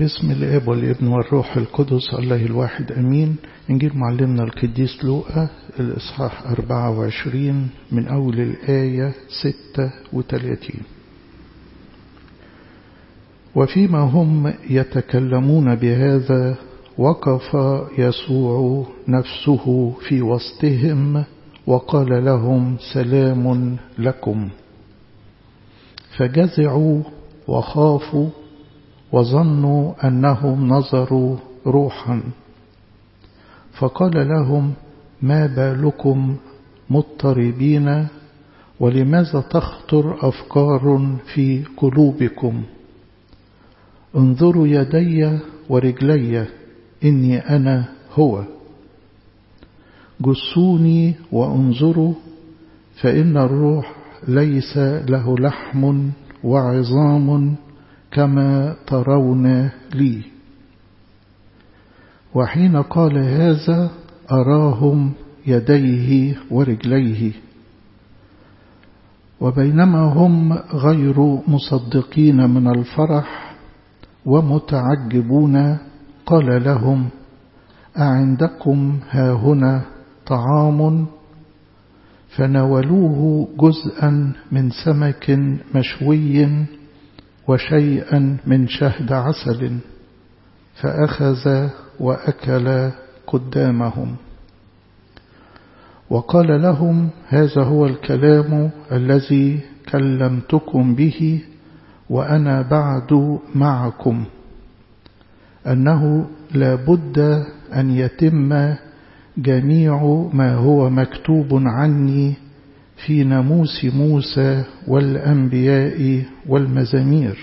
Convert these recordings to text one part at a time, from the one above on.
باسم الاب والابن والروح القدس الله الواحد امين انجيل معلمنا القديس لوقا الاصحاح 24 من اول الايه 36 وفيما هم يتكلمون بهذا وقف يسوع نفسه في وسطهم وقال لهم سلام لكم فجزعوا وخافوا وظنوا أنهم نظروا روحا فقال لهم ما بالكم مضطربين ولماذا تخطر أفكار في قلوبكم انظروا يدي ورجلي إني أنا هو جسوني وانظروا فإن الروح ليس له لحم وعظام كما ترون لي وحين قال هذا أراهم يديه ورجليه وبينما هم غير مصدقين من الفرح ومتعجبون قال لهم أعندكم هاهنا طعام فنولوه جزءا من سمك مشوي وشيئا من شهد عسل فأخذ وأكل قدامهم وقال لهم هذا هو الكلام الذي كلمتكم به وأنا بعد معكم أنه لا بد أن يتم جميع ما هو مكتوب عني في ناموس موسى والأنبياء والمزامير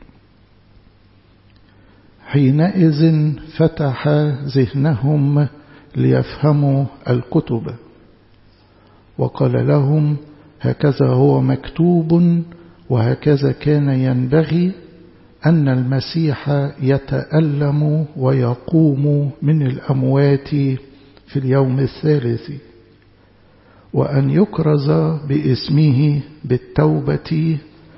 حينئذ فتح ذهنهم ليفهموا الكتب وقال لهم هكذا هو مكتوب وهكذا كان ينبغي أن المسيح يتألم ويقوم من الأموات في اليوم الثالث وأن يكرز باسمه بالتوبة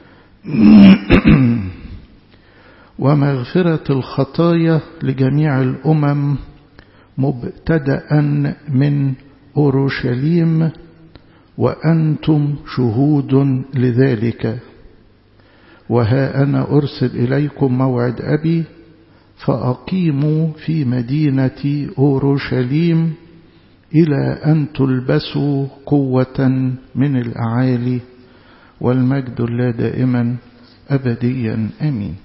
ومغفرة الخطايا لجميع الأمم مبتدأ من أورشليم وأنتم شهود لذلك وها أنا أرسل إليكم موعد أبي فأقيموا في مدينة أورشليم إلى أن تلبسوا قوة من الأعالي والمجد لا دائما أبديا أمين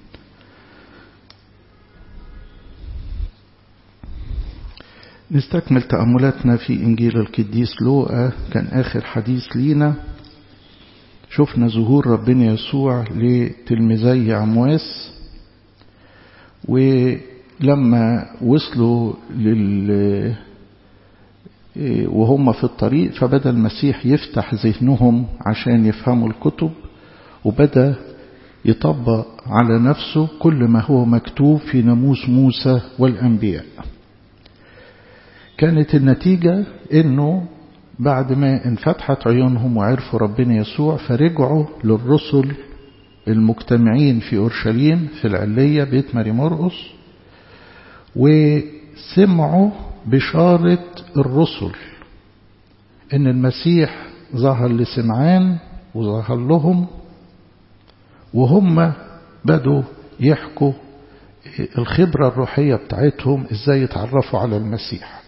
نستكمل تأملاتنا في إنجيل القديس لوقا كان آخر حديث لينا شفنا ظهور ربنا يسوع لتلميذي عمواس ولما وصلوا لل وهم في الطريق فبدأ المسيح يفتح ذهنهم عشان يفهموا الكتب وبدأ يطبق على نفسه كل ما هو مكتوب في ناموس موسى والأنبياء كانت النتيجة انه بعد ما انفتحت عيونهم وعرفوا ربنا يسوع فرجعوا للرسل المجتمعين في أورشليم في العلية بيت ماري مرقس وسمعوا بشارة الرسل إن المسيح ظهر لسمعان وظهر لهم وهم بدوا يحكوا الخبرة الروحية بتاعتهم ازاي يتعرفوا على المسيح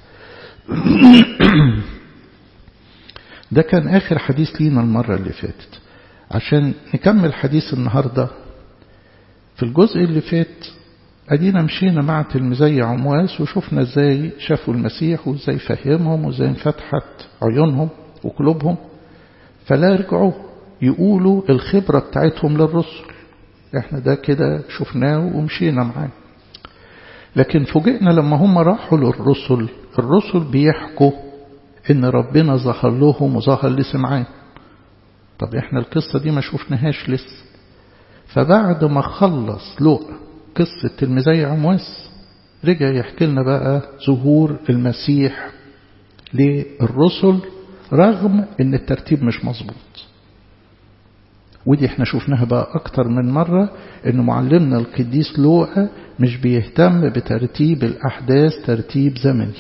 ده كان آخر حديث لينا المرة اللي فاتت عشان نكمل حديث النهاردة في الجزء اللي فات أدينا مشينا مع تلميذي عمواس وشفنا ازاي شافوا المسيح وازاي فهمهم وازاي انفتحت عيونهم وقلوبهم فلا رجعوا يقولوا الخبرة بتاعتهم للرسل احنا ده كده شفناه ومشينا معاه لكن فوجئنا لما هم راحوا للرسل الرسل بيحكوا ان ربنا ظهر لهم وظهر لسمعان طب احنا القصة دي ما شفناهاش لسه فبعد ما خلص لوقا قصة تلميذي عمواس رجع يحكي لنا بقى ظهور المسيح للرسل رغم ان الترتيب مش مظبوط ودي احنا شفناها بقى أكتر من مرة إن معلمنا القديس لوقا مش بيهتم بترتيب الأحداث ترتيب زمني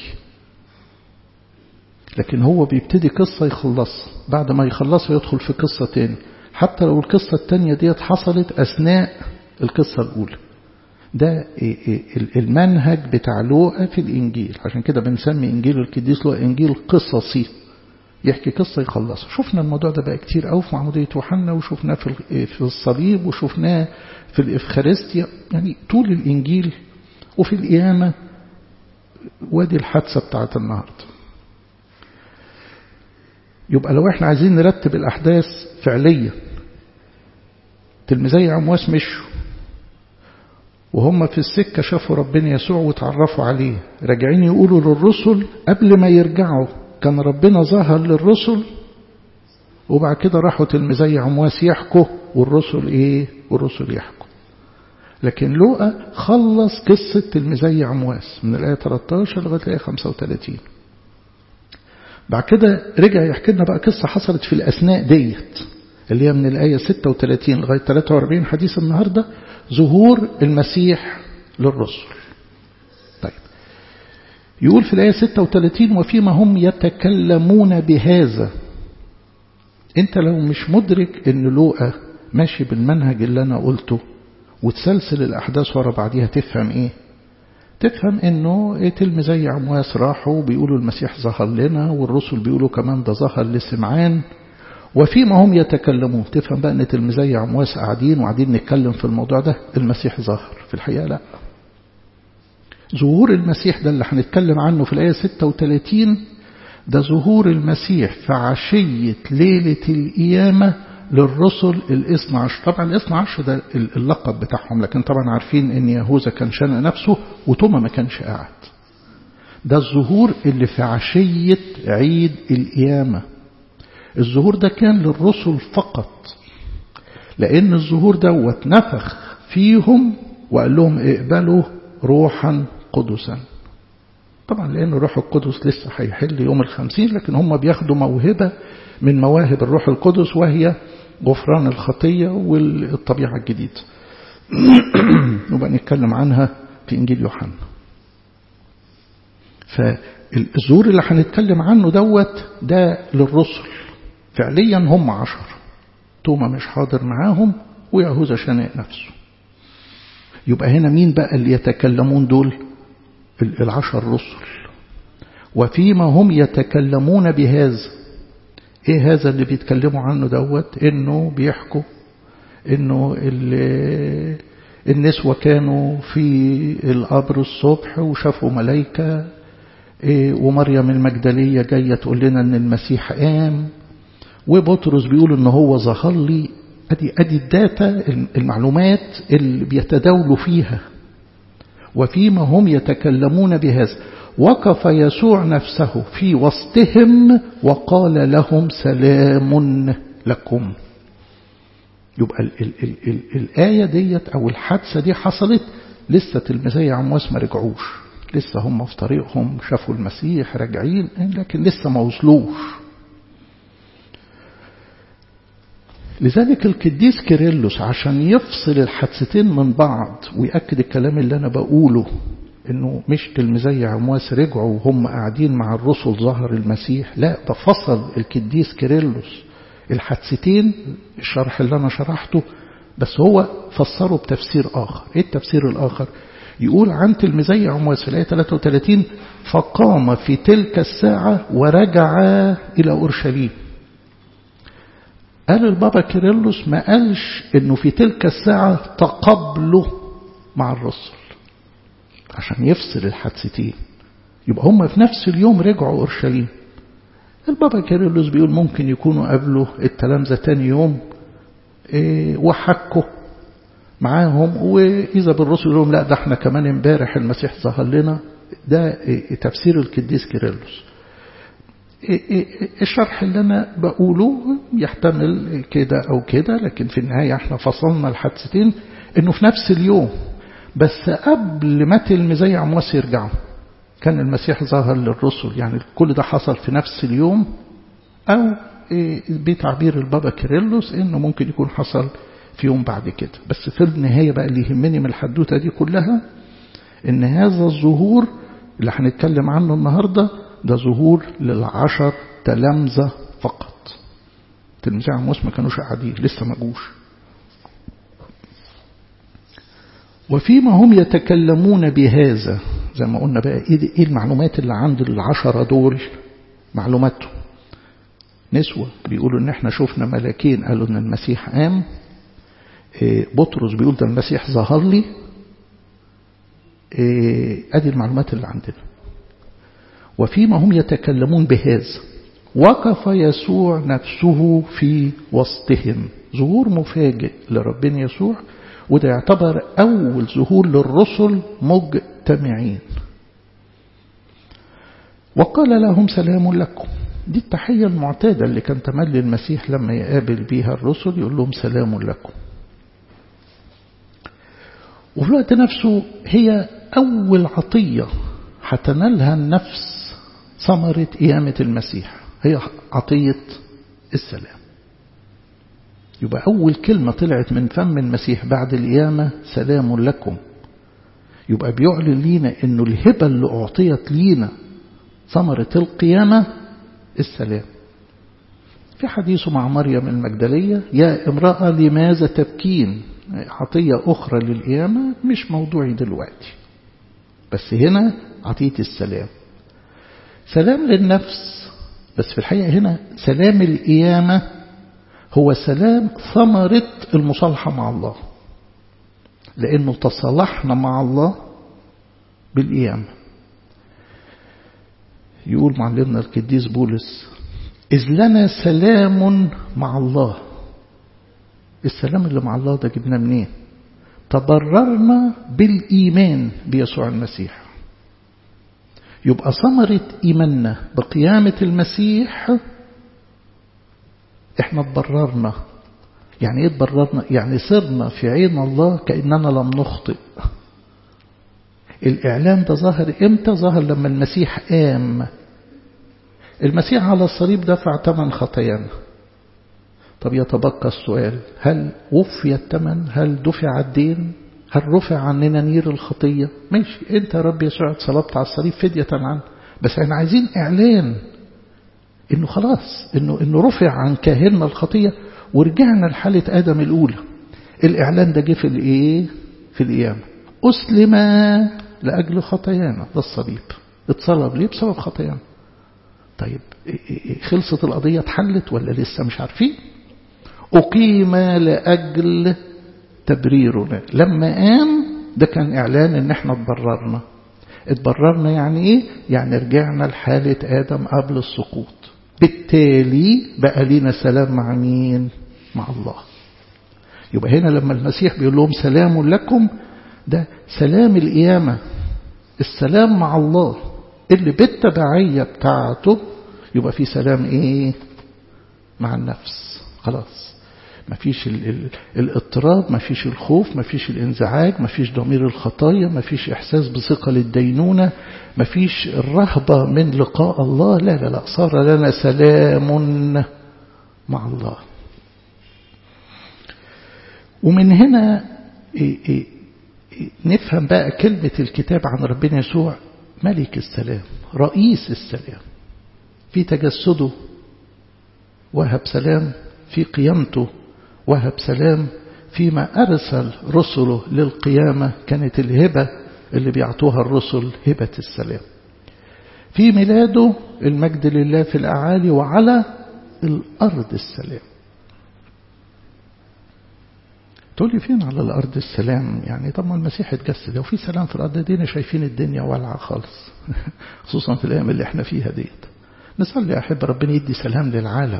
لكن هو بيبتدي قصة يخلصها بعد ما يخلصها يدخل في قصة تاني حتى لو القصة التانية ديت حصلت أثناء القصة الأولى ده المنهج بتاع لوقا في الإنجيل عشان كده بنسمي إنجيل القديس لوقا إنجيل قصصي يحكي قصة يخلصها شفنا الموضوع ده بقى كتير قوي في معمودية يوحنا وشفناه في في الصليب وشفناه في الإفخارستيا يعني طول الإنجيل وفي القيامة وادي الحادثة بتاعت النهارده يبقى لو احنا عايزين نرتب الأحداث فعليا تلميذي عمواس مشوا وهم في السكة شافوا ربنا يسوع وتعرفوا عليه راجعين يقولوا للرسل قبل ما يرجعوا كان ربنا ظهر للرسل وبعد كده راحوا تلميذي عمواس يحكوا والرسل ايه والرسل يحكوا لكن لوقا خلص قصة تلميذي عمواس من الآية 13 لغاية الآية 35 بعد كده رجع يحكي لنا بقى قصة حصلت في الأثناء ديت اللي هي من الآية 36 لغاية 43 حديث النهاردة ظهور المسيح للرسل طيب يقول في الآية 36 وفيما هم يتكلمون بهذا انت لو مش مدرك ان لوقا ماشي بالمنهج اللي انا قلته وتسلسل الاحداث ورا بعضيها تفهم ايه تفهم انه تلميذي عمواس راحوا بيقولوا المسيح ظهر لنا والرسل بيقولوا كمان ده ظهر لسمعان وفيما هم يتكلمون تفهم بقى ان تلميذي عمواس قاعدين وقاعدين نتكلم في الموضوع ده المسيح ظهر في الحقيقة لا ظهور المسيح ده اللي هنتكلم عنه في الآية 36 ده ظهور المسيح في عشية ليلة القيامة للرسل الاثنى عشر طبعا الاثنى عشر ده اللقب بتاعهم لكن طبعا عارفين ان يهوذا كان شنق نفسه وتوما ما كانش قاعد ده الظهور اللي في عشية عيد القيامة الظهور ده كان للرسل فقط لأن الظهور دوت نفخ فيهم وقال لهم اقبلوا روحا قدسا طبعا لأن الروح القدس لسه هيحل يوم الخمسين لكن هم بياخدوا موهبة من مواهب الروح القدس وهي غفران الخطية والطبيعة الجديدة نبقى نتكلم عنها في إنجيل يوحنا فالزور اللي هنتكلم عنه دوت ده للرسل فعليا هم عشر توما مش حاضر معاهم ويهوذا شنق نفسه يبقى هنا مين بقى اللي يتكلمون دول العشر رسل وفيما هم يتكلمون بهذا ايه هذا اللي بيتكلموا عنه دوت انه بيحكوا انه النسوة كانوا في القبر الصبح وشافوا ملايكة إيه ومريم المجدلية جاية تقول لنا ان المسيح قام وبطرس بيقول ان هو ظهر لي ادي ادي الداتا المعلومات اللي بيتداولوا فيها وفيما هم يتكلمون بهذا وقف يسوع نفسه في وسطهم وقال لهم سلام لكم يبقى ال ال ال ال الآية ديت أو الحادثة دي حصلت لسه تلميذي عمواس ما رجعوش لسه هم في طريقهم شافوا المسيح راجعين لكن لسه ما وصلوش لذلك القديس كيرلس عشان يفصل الحادثتين من بعض ويأكد الكلام اللي أنا بقوله انه مش تلميذي عمواس رجعوا وهم قاعدين مع الرسل ظهر المسيح لا ده فصل القديس كيرلس الحادثتين الشرح اللي انا شرحته بس هو فسره بتفسير اخر ايه التفسير الاخر يقول عن تلميذي عمواس في الايه 33 فقام في تلك الساعه ورجع الى اورشليم قال البابا كيرلس ما قالش انه في تلك الساعه تقابلوا مع الرسل عشان يفصل الحادثتين يبقى هم في نفس اليوم رجعوا أورشليم البابا كيرلس بيقول ممكن يكونوا قابلوا التلامذة تاني يوم إيه وحكوا معاهم وإذا بالرسل لهم لا ده احنا كمان امبارح المسيح ظهر لنا ده إيه تفسير القديس كيرلس إيه الشرح اللي أنا بقوله يحتمل كده أو كده لكن في النهاية احنا فصلنا الحادثتين انه في نفس اليوم بس قبل ما تلميذي عمواس يرجعوا كان المسيح ظهر للرسل يعني كل ده حصل في نفس اليوم أو بتعبير البابا كيرلس انه ممكن يكون حصل في يوم بعد كده بس في النهاية بقى اللي يهمني من الحدوتة دي كلها ان هذا الظهور اللي هنتكلم عنه النهاردة ده ظهور للعشر تلامذة فقط تلميذي عموس ما كانوش قاعدين لسه ما جوش وفيما هم يتكلمون بهذا زي ما قلنا بقى ايه المعلومات اللي عند العشرة دول معلوماتهم نسوة بيقولوا ان احنا شفنا ملاكين قالوا ان المسيح قام إيه بطرس بيقول ده المسيح ظهر لي إيه ادي المعلومات اللي عندنا وفيما هم يتكلمون بهذا وقف يسوع نفسه في وسطهم ظهور مفاجئ لربنا يسوع وده يعتبر أول ظهور للرسل مجتمعين وقال لهم سلام لكم دي التحية المعتادة اللي كان تملي المسيح لما يقابل بيها الرسل يقول لهم سلام لكم وفي الوقت نفسه هي أول عطية هتنالها النفس ثمرة قيامة المسيح هي عطية السلام يبقى أول كلمة طلعت من فم المسيح بعد القيامة سلام لكم يبقى بيعلن لينا أنه الهبة اللي أعطيت لينا ثمرة القيامة السلام في حديثه مع مريم المجدلية يا امرأة لماذا تبكين عطية أخرى للقيامة مش موضوعي دلوقتي بس هنا عطية السلام سلام للنفس بس في الحقيقة هنا سلام القيامة هو سلام ثمرة المصالحة مع الله لأنه تصالحنا مع الله بالقيامة يقول معلمنا القديس بولس إذ لنا سلام مع الله السلام اللي مع الله ده جبناه منين تبررنا بالإيمان بيسوع المسيح يبقى ثمرة إيماننا بقيامة المسيح احنا اتبررنا يعني ايه اتبررنا يعني صرنا في عين الله كأننا لم نخطئ الإعلان ده ظهر إمتى ظهر لما المسيح قام المسيح على الصليب دفع ثمن خطايانا طب يتبقى السؤال هل وفي الثمن هل دفع الدين هل رفع عننا نير الخطية ماشي انت يا رب يسوع اتصلبت على الصليب فدية عنه بس احنا عايزين اعلان انه خلاص انه انه رفع عن كاهلنا الخطية ورجعنا لحالة ادم الاولى الاعلان ده جه في الايه في القيامة اسلم لاجل خطايانا ده الصليب اتصلب ليه بسبب خطايانا طيب خلصت القضية اتحلت ولا لسه مش عارفين أقيم لأجل تبريرنا لما قام ده كان إعلان إن احنا اتبررنا اتبررنا يعني إيه؟ يعني رجعنا لحالة آدم قبل السقوط بالتالي بقى لينا سلام مع مين؟ مع الله يبقى هنا لما المسيح بيقول لهم سلام لكم ده سلام القيامة السلام مع الله اللي بالتبعية بتاعته يبقى في سلام ايه مع النفس خلاص مفيش ال ال الاضطراب مفيش الخوف مفيش الانزعاج مفيش ضمير الخطايا مفيش احساس بثقل الدينونة مفيش الرهبة من لقاء الله لا لا لا صار لنا سلام مع الله ومن هنا إيه إيه نفهم بقى كلمة الكتاب عن ربنا يسوع ملك السلام رئيس السلام في تجسده وهب سلام في قيامته وهب سلام فيما أرسل رسله للقيامة كانت الهبة اللي بيعطوها الرسل هبة السلام في ميلاده المجد لله في الأعالي وعلى الأرض السلام تقول لي فين على الأرض السلام يعني طب ما المسيح اتجسد وفي سلام في الأرض دينا شايفين الدنيا والعة خالص خصوصا في الأيام اللي احنا فيها ديت نصلي أحب ربنا يدي سلام للعالم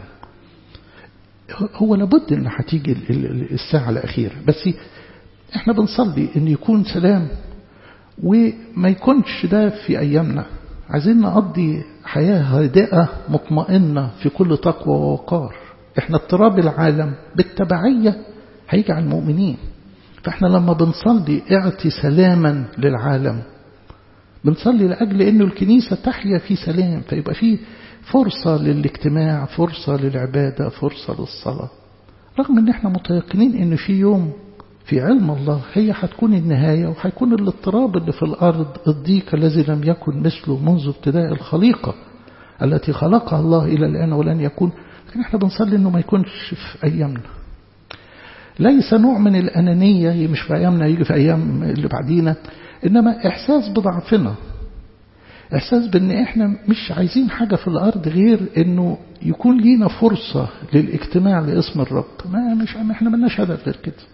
هو لابد ان هتيجي الساعة الأخيرة بس احنا بنصلي ان يكون سلام وما يكونش ده في أيامنا عايزين نقضي حياة هادئة مطمئنة في كل تقوى ووقار احنا اضطراب العالم بالتبعية هيجي على المؤمنين فاحنا لما بنصلي اعطي سلاما للعالم بنصلي لأجل أن الكنيسة تحيا في سلام فيبقى في فرصة للاجتماع فرصة للعبادة فرصة للصلاة رغم ان احنا متيقنين ان في يوم في علم الله هي هتكون النهاية وهيكون الاضطراب اللي في الأرض الضيق الذي لم يكن مثله منذ ابتداء الخليقة التي خلقها الله إلى الآن ولن يكون لكن احنا بنصلي انه ما يكونش في أيامنا ليس نوع من الأنانية مش في أيامنا يجي في أيام اللي بعدينا إنما إحساس بضعفنا إحساس بأن إحنا مش عايزين حاجة في الأرض غير أنه يكون لينا فرصة للاجتماع لاسم الرب ما مش إحنا ملناش هدف غير كده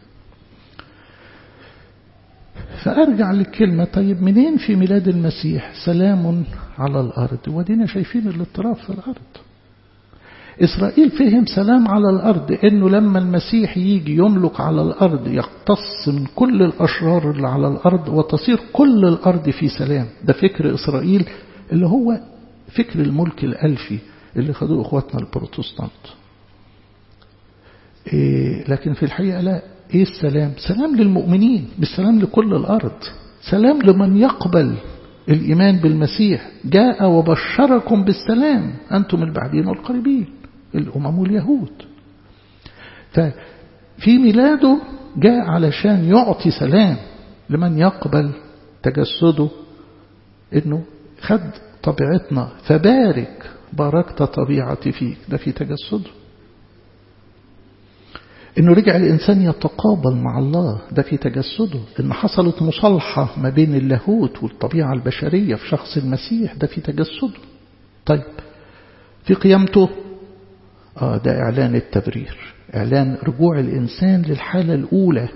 فأرجع للكلمة طيب منين في ميلاد المسيح سلام على الأرض ودينا شايفين الاضطراب في الأرض إسرائيل فهم سلام على الأرض إنه لما المسيح يجي يملك على الأرض يقتص من كل الأشرار اللي على الأرض وتصير كل الأرض في سلام ده فكر إسرائيل اللي هو فكر الملك الألفي اللي خدوه إخواتنا البروتستانت إيه لكن في الحقيقة لا إيه السلام سلام للمؤمنين بالسلام لكل الأرض سلام لمن يقبل الإيمان بالمسيح جاء وبشركم بالسلام أنتم البعدين والقريبين الأمم واليهود ففي ميلاده جاء علشان يعطي سلام لمن يقبل تجسده انه خد طبيعتنا فبارك باركت طبيعتي فيك ده في تجسده انه رجع الانسان يتقابل مع الله ده في تجسده ان حصلت مصالحة ما بين اللاهوت والطبيعة البشرية في شخص المسيح ده في تجسده طيب في قيامته آه ده إعلان التبرير إعلان رجوع الإنسان للحالة الأولى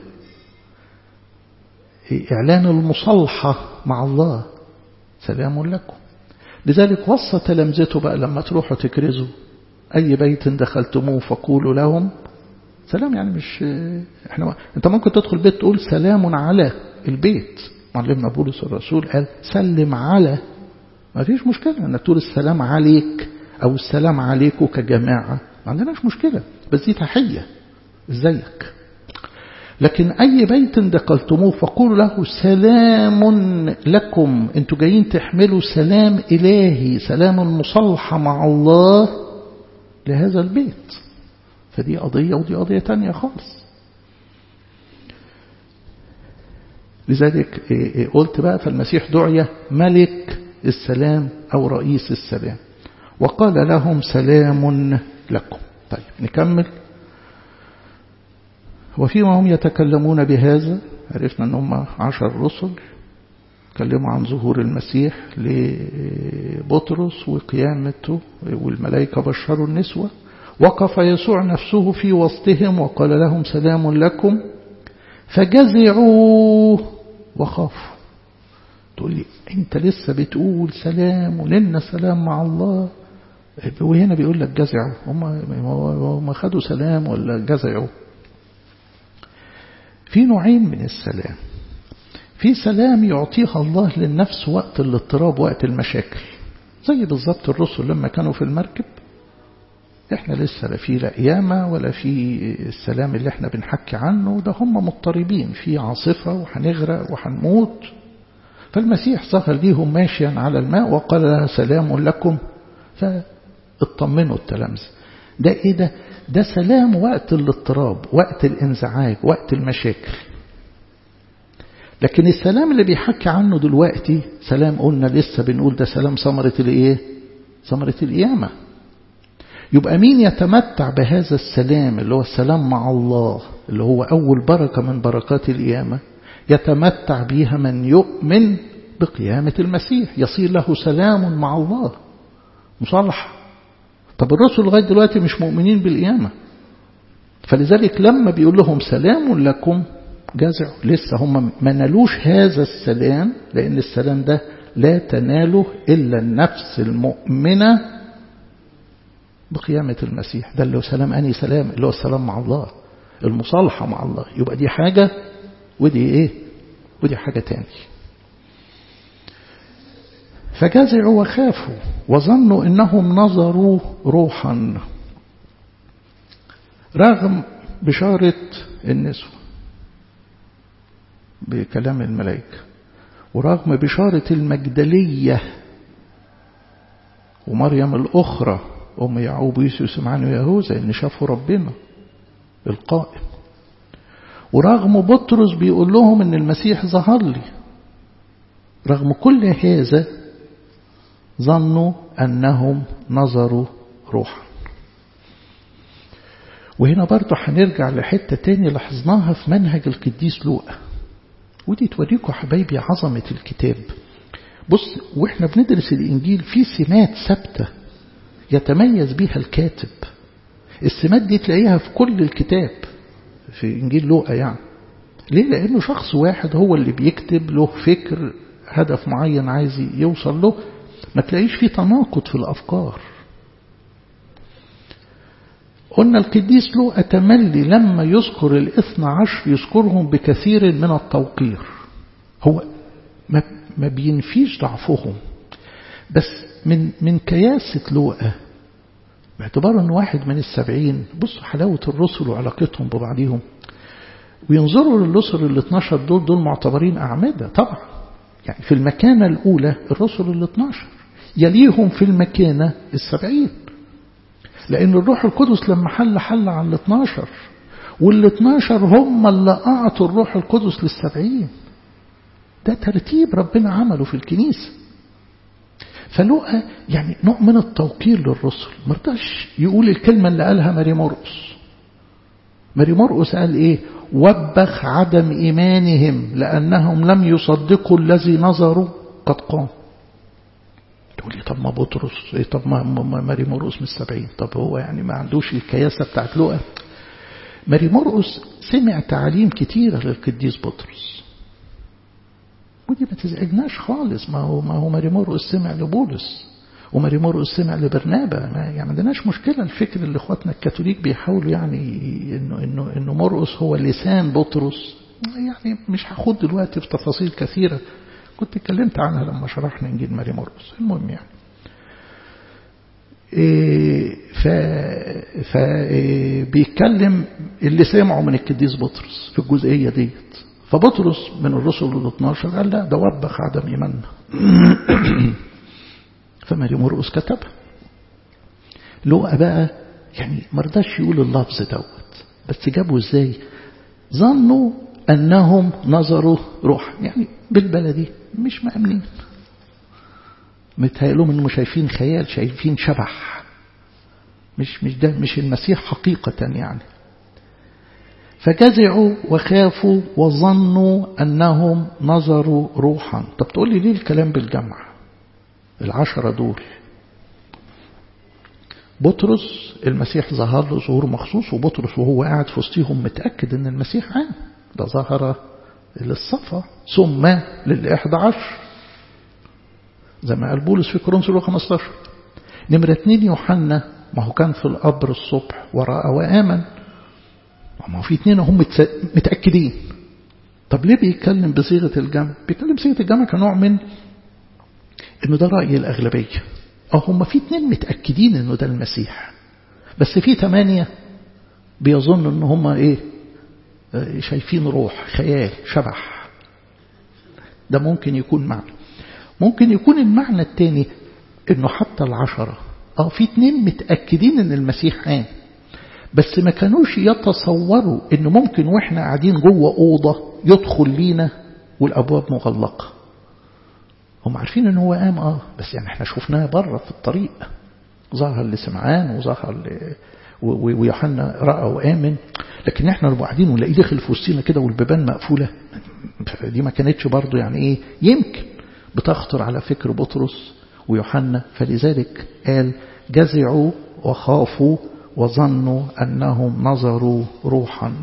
إعلان المصالحة مع الله سلام لكم لذلك وصى تلامذته بقى لما تروحوا تكرزوا أي بيت دخلتموه فقولوا لهم سلام يعني مش احنا انت ممكن تدخل بيت تقول سلام على البيت معلمنا بولس الرسول قال سلم على ما فيش مشكلة انك تقول السلام عليك او السلام عليكم كجماعة ما عندناش مشكلة بس دي تحية ازيك لكن أي بيت دخلتموه فقولوا له سلام لكم انتوا جايين تحملوا سلام إلهي سلام مصالحة مع الله لهذا البيت فدي قضية ودي قضية تانية خالص لذلك قلت بقى فالمسيح دعية ملك السلام أو رئيس السلام وقال لهم سلام لكم طيب نكمل وفيما هم يتكلمون بهذا عرفنا أن هم عشر رسل تكلموا عن ظهور المسيح لبطرس وقيامته والملائكة بشروا النسوة وقف يسوع نفسه في وسطهم وقال لهم سلام لكم فجزعوا وخافوا تقول لي انت لسه بتقول سلام ولنا سلام مع الله وهنا بيقول لك جزعوا هم هم خدوا سلام ولا جزعوا في نوعين من السلام في سلام يعطيها الله للنفس وقت الاضطراب وقت المشاكل زي بالظبط الرسل لما كانوا في المركب احنا لسه لا في لا قيامة ولا في السلام اللي احنا بنحكي عنه ده هم مضطربين في عاصفة وهنغرق وهنموت فالمسيح ظهر ليهم ماشيا على الماء وقال لها سلام لكم فاطمنوا التلامذة ده ايه ده ده سلام وقت الاضطراب وقت الانزعاج وقت المشاكل لكن السلام اللي بيحكي عنه دلوقتي سلام قلنا لسه بنقول ده سلام ثمرة الايه ثمرة القيامة يبقى مين يتمتع بهذا السلام اللي هو السلام مع الله اللي هو أول بركة من بركات القيامة يتمتع بها من يؤمن بقيامة المسيح يصير له سلام مع الله مصالحة طب الرسل لغاية دلوقتي مش مؤمنين بالقيامة فلذلك لما بيقول لهم سلام لكم جزعوا لسه هم ما نالوش هذا السلام لأن السلام ده لا تناله إلا النفس المؤمنة بقيامة المسيح ده اللي هو سلام أني سلام اللي هو السلام مع الله المصالحة مع الله يبقى دي حاجة ودي إيه ودي حاجة تاني فجزعوا وخافوا وظنوا إنهم نظروا روحا رغم بشارة النسوة بكلام الملائكة ورغم بشارة المجدلية ومريم الأخرى أم يعقوب ويوسف سمعان ويهوذا إن شافوا ربنا القائم ورغم بطرس بيقول لهم إن المسيح ظهر لي رغم كل هذا ظنوا أنهم نظروا روحا وهنا برضه هنرجع لحتة تاني لاحظناها في منهج القديس لوقا ودي توريكم حبايبي عظمة الكتاب بص واحنا بندرس الإنجيل في سمات ثابتة يتميز بها الكاتب السمات دي تلاقيها في كل الكتاب في إنجيل لوقا يعني ليه لأنه شخص واحد هو اللي بيكتب له فكر هدف معين عايز يوصل له ما تلاقيش فيه تناقض في الأفكار قلنا القديس له أتملي لما يذكر الاثنى عشر يذكرهم بكثير من التوقير هو ما, ما بينفيش ضعفهم بس من من كياسة لوقا باعتبار أن واحد من السبعين بصوا حلاوة الرسل وعلاقتهم ببعضهم وينظروا للرسل ال 12 دول دول معتبرين أعمدة طبعا يعني في المكانة الأولى الرسل ال 12 يليهم في المكانة السبعين لأن الروح القدس لما حل حل على ال 12 وال 12 هم اللي أعطوا الروح القدس للسبعين ده ترتيب ربنا عمله في الكنيسة فلقى يعني نوع من التوقير للرسل مرضاش يقول الكلمة اللي قالها ماري مرقس ماري مرقس قال ايه وبخ عدم إيمانهم لأنهم لم يصدقوا الذي نظروا قد قام تقول لي طب ما بطرس إيه طب ما ماري مرقس من السبعين طب هو يعني ما عندوش الكياسة بتاعت لقى ماري مرقس سمع تعاليم كتيرة للقديس بطرس ودي ما تزعجناش خالص ما هو ما هو ماري مرقس سمع لبولس وماري مرقس سمع لبرنابا ما يعني ما عندناش مشكلة الفكر اللي اخواتنا الكاثوليك بيحاولوا يعني انه انه انه مرقس هو لسان بطرس يعني مش هاخد دلوقتي في تفاصيل كثيرة كنت اتكلمت عنها لما شرحنا انجيل ماري مرقس المهم يعني إيه ف فبيتكلم اللي سمعه من القديس بطرس في الجزئية ديت فبطرس من الرسل ال 12 قال لا ده وبخ عدم إيماننا فماري مرقس كتبها لقى بقى يعني ما رضاش يقول اللفظ دوت بس جابوا ازاي ظنوا انهم نظروا روح يعني بالبلدي مش مأمنين متهيألهم انهم شايفين خيال شايفين شبح مش مش ده مش المسيح حقيقة يعني فجزعوا وخافوا وظنوا أنهم نظروا روحا طب تقول لي ليه الكلام بالجمع العشرة دول بطرس المسيح ظهر له ظهور مخصوص وبطرس وهو قاعد في وسطهم متأكد ان المسيح عام ده ظهر للصفا ثم للإحدى عشر زي ما قال بولس في كورنثوس 15 نمرة اتنين يوحنا ما هو كان في القبر الصبح ورأى وآمن ما هو في اتنين هم متأكدين طب ليه بيتكلم بصيغة الجمع بيتكلم بصيغة الجمع كنوع من انه ده رأي الأغلبية أو هم في اتنين متأكدين انه ده المسيح بس في ثمانية بيظن ان هم ايه شايفين روح خيال شبح ده ممكن يكون معنى ممكن يكون المعنى الثاني انه حتى العشرة اه في اتنين متأكدين ان المسيح قام بس ما كانوش يتصوروا انه ممكن واحنا قاعدين جوه أوضة يدخل لينا والأبواب مغلقة هم عارفين ان هو قام اه بس يعني احنا شفناه بره في الطريق ظهر لسمعان وظهر ل... ويوحنا رأى وآمن لكن احنا لو قاعدين ونلاقيه داخل في وسطينا كده والبيبان مقفولة دي ما كانتش برضه يعني ايه يمكن بتخطر على فكر بطرس ويوحنا فلذلك قال جزعوا وخافوا وظنوا أنهم نظروا روحا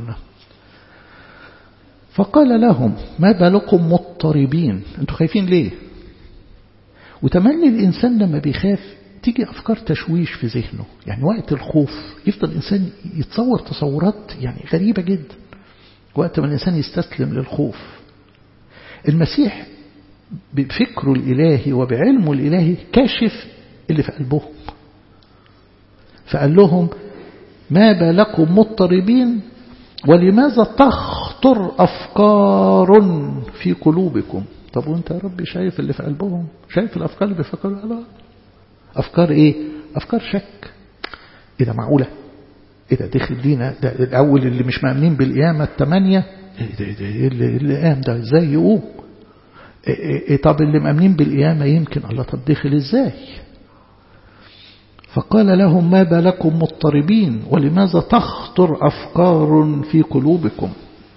فقال لهم ما بالكم مضطربين انتوا خايفين ليه وتمني الإنسان لما بيخاف تيجي أفكار تشويش في ذهنه يعني وقت الخوف يفضل الإنسان يتصور تصورات يعني غريبة جدا وقت ما الإنسان يستسلم للخوف المسيح بفكره الإلهي وبعلمه الإلهي كاشف اللي في قلبهم فقال لهم ما بالكم مضطربين ولماذا تخطر أفكار في قلوبكم طب وانت يا ربي شايف اللي في قلبهم شايف الأفكار اللي بيفكروا لا أفكار إيه أفكار شك إيه ده معقولة إيه ده دخل لينا ده الأول اللي مش مأمنين بالقيامة الثمانية إيه ده, ده إيه اللي, اللي قام ده إزاي يقوم إيه, إيه, إيه طب اللي مأمنين بالقيامة يمكن الله طب دخل إزاي فقال لهم ما بالكم مضطربين ولماذا تخطر أفكار في قلوبكم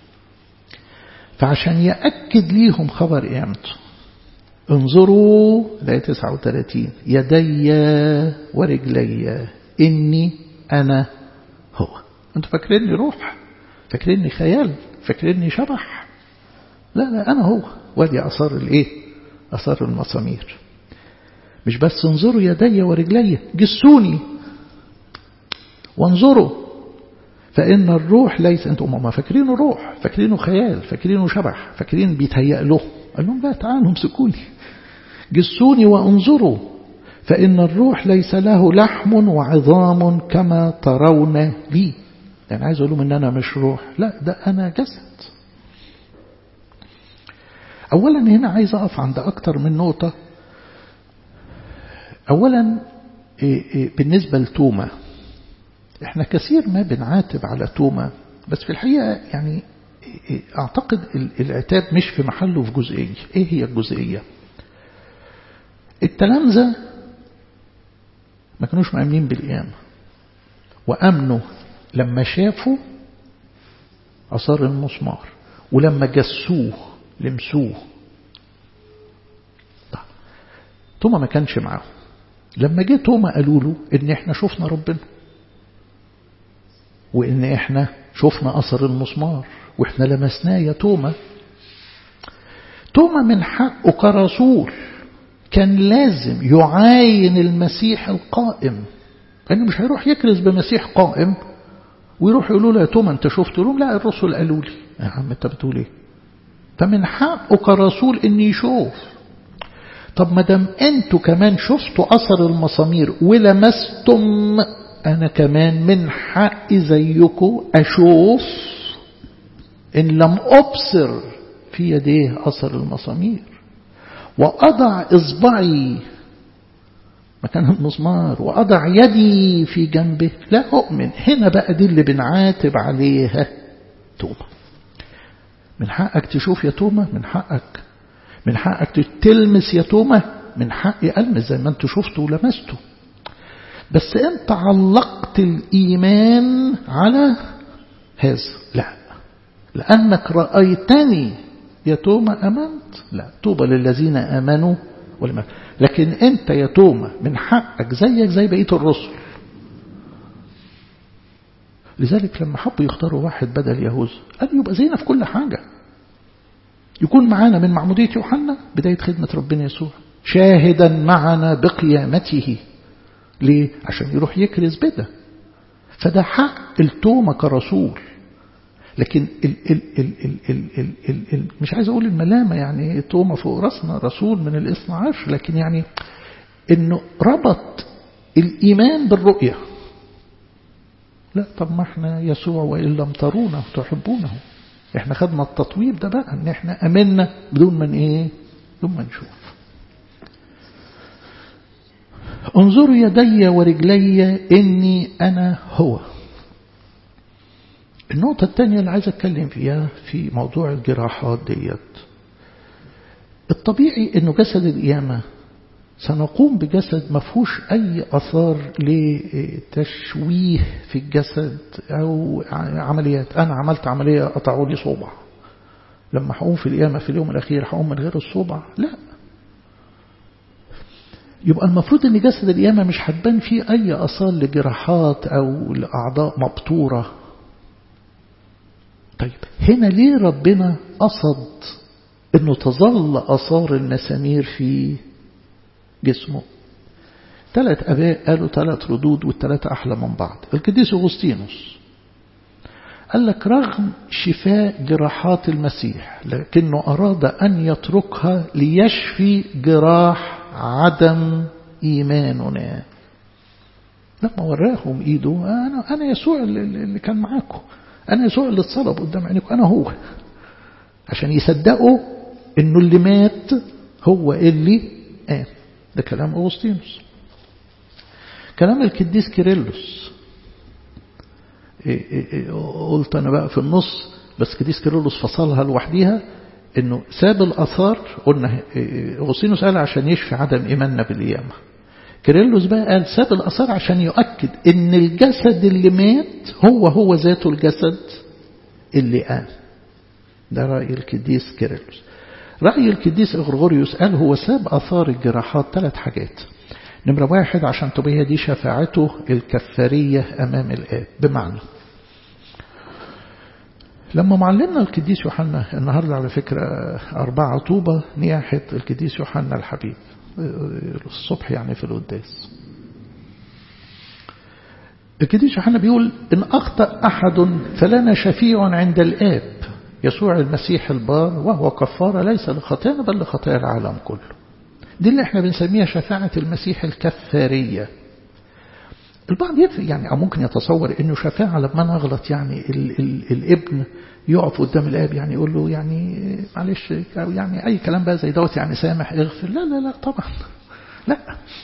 فعشان يأكد ليهم خبر قيامته انظروا لا 39 يدي ورجلي إني أنا هو أنتوا فاكريني روح فاكريني خيال فاكريني شبح لا لا أنا هو وادي أثار الإيه أثار المسامير مش بس انظروا يدي ورجلي جسوني وانظروا فإن الروح ليس أنتم ما فاكرينه روح فاكرينه خيال فاكرينه شبح فاكرين بيتهيأ له قال لهم لا تعالوا امسكوني جسوني وانظروا فإن الروح ليس له لحم وعظام كما ترون لي يعني عايز أقول لهم إن أنا مش روح لا ده أنا جسد أولا هنا عايز أقف عند أكتر من نقطة أولا بالنسبة لتوما احنا كثير ما بنعاتب على توما بس في الحقيقة يعني أعتقد العتاب مش في محله في جزئية إيه هي الجزئية التلامذة ما كانوش مأمنين بالقيامة وأمنوا لما شافوا أثار المسمار ولما جسوه لمسوه طيب. توما ما كانش معاهم لما جه توما قالوا له ان احنا شفنا ربنا وان احنا شفنا اثر المسمار واحنا لمسناه يا توما توما من حقه كرسول كان لازم يعاين المسيح القائم لانه مش هيروح يكرز بمسيح قائم ويروح يقولوا له يا توما انت شفت لهم لا الرسل قالوا لي يا عم انت بتقول ايه فمن حقه كرسول ان يشوف طب ما دام انتوا كمان شفتوا اثر المسامير ولمستم انا كمان من حقي زيكم اشوف ان لم ابصر في يديه اثر المسامير واضع اصبعي مكان المسمار واضع يدي في جنبه لا اؤمن هنا بقى دي اللي بنعاتب عليها توما من حقك تشوف يا توما من حقك من حقك تلمس يا توما من حقي ألمس زي ما انتوا شفتوا ولمستوا بس انت علقت الإيمان على هذا لا لأنك رأيتني يا توما أمنت لا توبة للذين آمنوا ولما لكن انت يا توما من حقك زيك زي بقية الرسل لذلك لما حبوا يختاروا واحد بدل يهوذا قال يبقى زينا في كل حاجة يكون معانا من معمودية يوحنا بداية خدمة ربنا يسوع شاهدا معنا بقيامته ليه؟ عشان يروح يكرز بدا فده حق التومة كرسول لكن ال ال ال ال ال ال ال ال مش عايز أقول الملامة يعني توما فوق راسنا رسول من الاثنى عشر لكن يعني انه ربط الإيمان بالرؤية لا طب ما احنا يسوع وإن لم ترونه تحبونه احنا خدنا التطويب ده بقى ان احنا امنا بدون من ايه بدون ما نشوف انظروا يدي ورجلي اني انا هو النقطة الثانية اللي عايز اتكلم فيها في موضوع الجراحات ديت الطبيعي انه جسد القيامة سنقوم بجسد ما فيهوش أي أثار لتشويه في الجسد أو عمليات أنا عملت عملية قطعوا لي صوبع لما هقوم في القيامة في اليوم الأخير هقوم من غير الصوبع لا يبقى المفروض أن جسد القيامة مش هتبان فيه أي أثار لجراحات أو لأعضاء مبتورة طيب هنا ليه ربنا قصد أنه تظل أثار المسامير في جسمه ثلاث أباء قالوا ثلاث ردود والثلاثة أحلى من بعض القديس أغسطينوس قال لك رغم شفاء جراحات المسيح لكنه أراد أن يتركها ليشفي جراح عدم إيماننا لما وراهم إيده أنا, أنا يسوع اللي كان معاكم أنا يسوع اللي اتصلب قدام عينيكم أنا هو عشان يصدقوا إنه اللي مات هو اللي قام ده كلام أغسطينوس كلام الكديس كيرلس قلت أنا بقى في النص بس كديس كيرلس فصلها لوحديها انه ساب الاثار قلنا اغسطينوس قال عشان يشفي عدم ايماننا بالقيامه كيرلس بقى قال ساب الاثار عشان يؤكد ان الجسد اللي مات هو هو ذاته الجسد اللي قام ده راي القديس كيرلس راي القديس اغرغوريوس قال هو ساب اثار الجراحات ثلاث حاجات نمرة واحد عشان تبقى هي دي شفاعته الكفارية أمام الآب بمعنى لما معلمنا القديس يوحنا النهاردة على فكرة أربعة طوبة نياحة القديس يوحنا الحبيب الصبح يعني في القداس القديس يوحنا بيقول إن أخطأ أحد فلنا شفيع عند الآب يسوع المسيح البار وهو كفارة ليس لخطايانا بل لخطايا العالم كله دي اللي احنا بنسميها شفاعة المسيح الكفارية البعض يعني أو ممكن يتصور انه شفاعة لما انا اغلط يعني ال ال الابن يقف قدام الاب يعني يقول له يعني معلش يعني اي كلام بقى زي دوت يعني سامح اغفر لا لا لا طبعا لا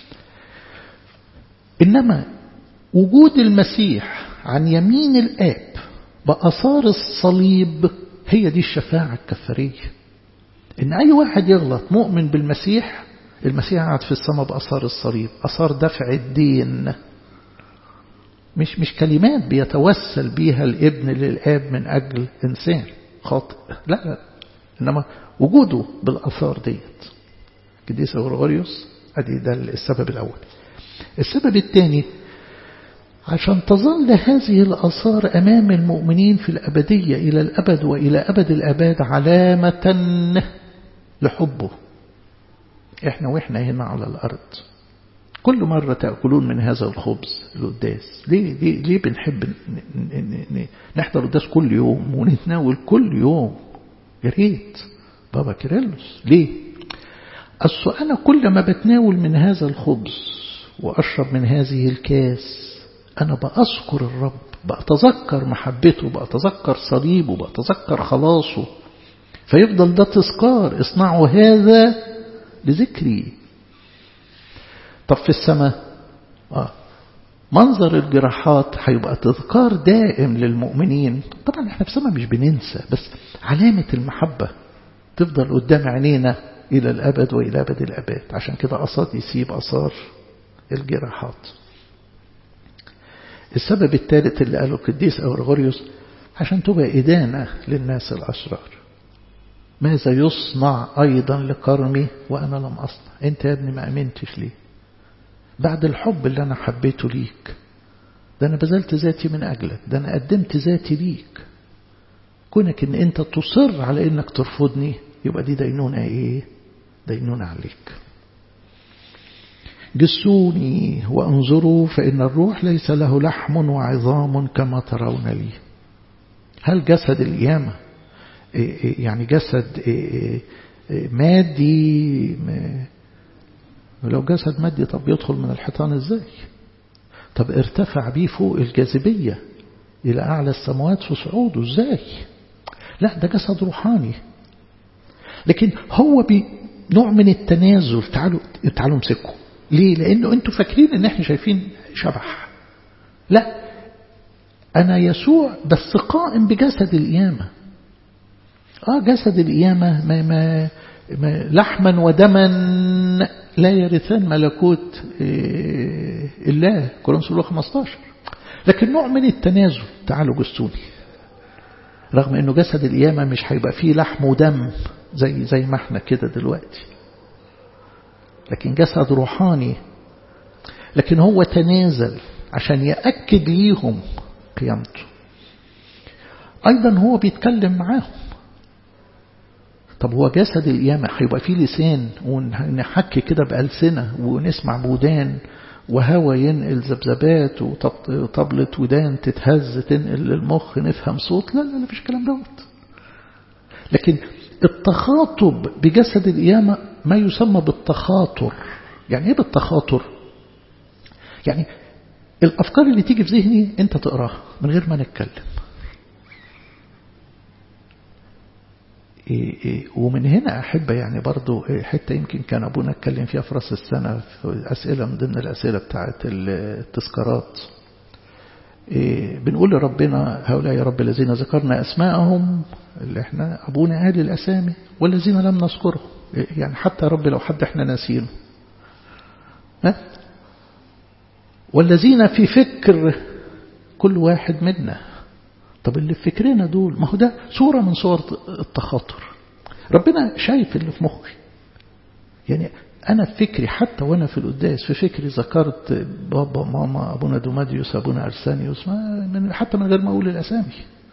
انما وجود المسيح عن يمين الاب بأثار الصليب هي دي الشفاعة الكفارية ان اي واحد يغلط مؤمن بالمسيح المسيح قاعد في السماء بأثار الصليب أثار دفع الدين مش مش كلمات بيتوسل بيها الابن للآب من أجل إنسان خاطئ لا لا إنما وجوده بالأثار ديت قديس أغرغوريوس أدي ده السبب الأول السبب الثاني عشان تظل هذه الأثار أمام المؤمنين في الأبدية إلى الأبد وإلى أبد الأباد علامة لحبه إحنا وإحنا هنا على الأرض كل مرة تأكلون من هذا الخبز القداس ليه, ليه, ليه بنحب نحضر القداس كل يوم ونتناول كل يوم يا ريت بابا كيرلس ليه أصل أنا كل ما بتناول من هذا الخبز وأشرب من هذه الكاس أنا بأذكر الرب بأتذكر محبته بأتذكر صليبه بأتذكر خلاصه فيفضل ده تذكار اصنعوا هذا لذكري طب في السماء آه. منظر الجراحات هيبقى تذكار دائم للمؤمنين طبعا احنا في السماء مش بننسى بس علامة المحبة تفضل قدام عينينا إلى الأبد وإلى أبد الأبد عشان كده قصد يسيب أثار الجراحات السبب الثالث اللي قاله القديس أورغوريوس عشان تبقى إدانة للناس الأشرار ماذا يصنع أيضا لكرمي وأنا لم أصنع أنت يا ابني ما أمنتش ليه بعد الحب اللي أنا حبيته ليك ده أنا بذلت ذاتي من أجلك ده أنا قدمت ذاتي ليك كونك إن أنت تصر على إنك ترفضني يبقى دي دينونة إيه دينونة عليك جسوني وانظروا فإن الروح ليس له لحم وعظام كما ترون لي هل جسد القيامة يعني جسد مادي لو جسد مادي طب يدخل من الحيطان ازاي طب ارتفع بيه فوق الجاذبية إلى أعلى السماوات في صعوده ازاي لا ده جسد روحاني لكن هو بنوع من التنازل تعالوا تعالوا امسكوا ليه لأنه أنتوا فاكرين أن احنا شايفين شبح لا أنا يسوع بس قائم بجسد القيامة آه جسد القيامة ما ما ما لحما ودما لا يرثان ملكوت الله كورنثوس 15 لكن نوع من التنازل تعالوا جسوني رغم انه جسد القيامة مش هيبقى فيه لحم ودم زي زي ما احنا كده دلوقتي لكن جسد روحاني لكن هو تنازل عشان يأكد ليهم قيامته أيضا هو بيتكلم معاهم طب هو جسد القيامة هيبقى فيه لسان ونحكي كده بألسنة ونسمع بودان وهوا ينقل ذبذبات وطبلة ودان تتهز تنقل للمخ نفهم صوت لا لا لا مفيش الكلام دوت لكن التخاطب بجسد القيامة ما يسمى بالتخاطر يعني ايه بالتخاطر يعني الأفكار اللي تيجي في ذهني أنت تقراها من غير ما نتكلم إيه إيه ومن هنا أحب يعني برضو حتى يمكن كان أبونا اتكلم فيها في رأس السنة في أسئلة من ضمن الأسئلة بتاعت التذكارات إيه بنقول لربنا هؤلاء يا رب الذين ذكرنا أسماءهم اللي احنا أبونا قال الأسامي والذين لم نذكرهم يعني حتى يا رب لو حد احنا ناسينه ها والذين في فكر كل واحد منا طب اللي في فكرنا دول ما هو ده صورة من صور التخاطر ربنا شايف اللي في مخي يعني أنا في فكري حتى وأنا في القداس في فكري ذكرت بابا ماما أبونا دوماديوس أبونا أرسانيوس من حتى من غير ما أقول الأسامي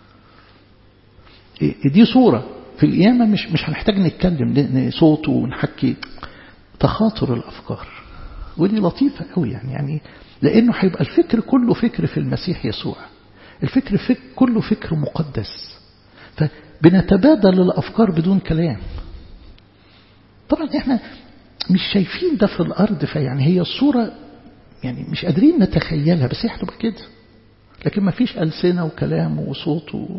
دي صورة في القيامة مش مش هنحتاج نتكلم صوت ونحكي تخاطر الأفكار ودي لطيفة قوي يعني يعني لأنه هيبقى الفكر كله فكر في المسيح يسوع الفكر فك كله فكر مقدس فبنتبادل الأفكار بدون كلام طبعا احنا مش شايفين ده في الأرض فيعني هي الصورة يعني مش قادرين نتخيلها بس هي هتبقى كده لكن ما فيش ألسنة وكلام وصوت و...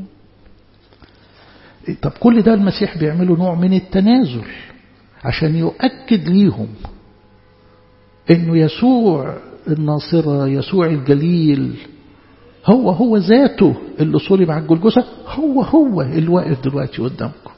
طب كل ده المسيح بيعمله نوع من التنازل عشان يؤكد ليهم انه يسوع الناصرة يسوع الجليل هو هو ذاته اللي صلب على الجلجسة هو هو اللي واقف دلوقتي قدامكم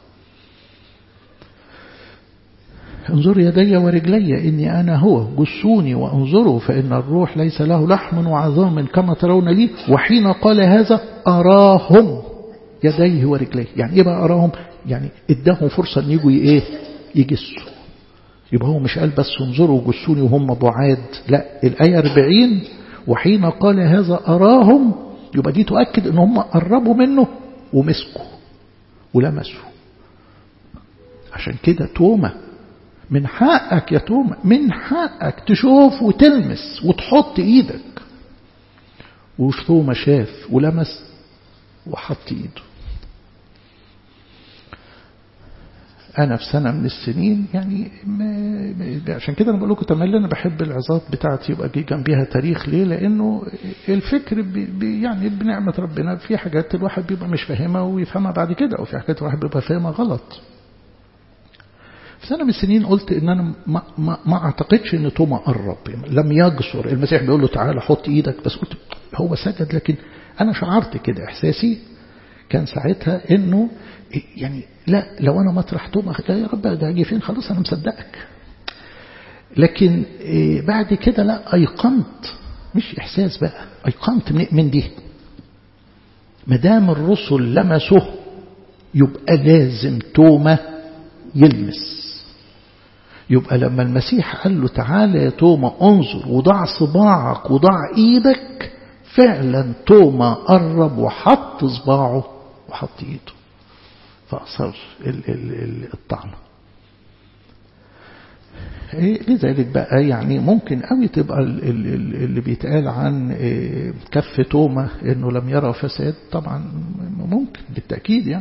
انظر يدي ورجلي إني أنا هو جسوني وانظروا فإن الروح ليس له لحم وعظام كما ترون لي وحين قال هذا أراهم يديه ورجليه يعني إيه بقى أراهم يعني اداهم فرصة أن يجوا إيه يجسوا يبقى هو مش قال بس انظروا جسوني وهم بعاد لا الآية 40 وحين قال هذا أراهم يبقى دي تؤكد ان هم قربوا منه ومسكوا ولمسوا عشان كده توما من حقك يا توما من حقك تشوف وتلمس وتحط ايدك وتوما شاف ولمس وحط ايده أنا في سنة من السنين يعني عشان كده أنا بقول لكم تملي أنا بحب العظات بتاعتي يبقى جنبيها تاريخ ليه لأنه الفكر بي يعني بنعمة ربنا في حاجات الواحد بيبقى مش فاهمها ويفهمها بعد كده أو في حاجات الواحد بيبقى فاهمها غلط في سنة من السنين قلت إن أنا ما, ما, ما أعتقدش إن توما قرب لم يجسر المسيح بيقول له تعالى حط إيدك بس قلت هو سجد لكن أنا شعرت كده إحساسي كان ساعتها إنه يعني لا لو أنا مطرح توما يا رب ده هاجي فين خلاص أنا مصدقك لكن بعد كده لا أيقنت مش إحساس بقى أيقنت من دي مدام الرسل لمسه يبقى لازم توما يلمس يبقى لما المسيح قال له تعالى يا توما انظر وضع صباعك وضع ايدك فعلا توما قرب وحط صباعه وحط ايده فأصر الطعنة لذلك بقى يعني ممكن قوي تبقى اللي بيتقال عن كف توما انه لم يرى فساد طبعا ممكن بالتأكيد يعني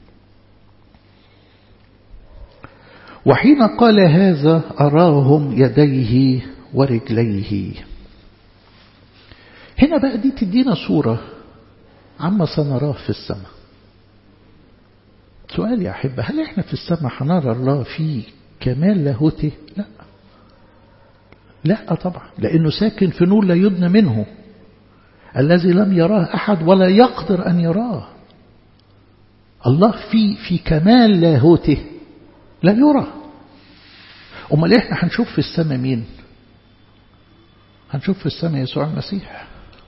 وحين قال هذا أراهم يديه ورجليه هنا بقى دي تدينا صورة عما سنراه في السماء سؤال يا أحبة هل إحنا في السماء هنرى الله في كمال لاهوته لا لا طبعا لأنه ساكن في نور لا يدنى منه الذي لم يراه أحد ولا يقدر أن يراه الله في في كمال لاهوته لا يرى أمال إحنا هنشوف في السماء مين هنشوف في السماء يسوع المسيح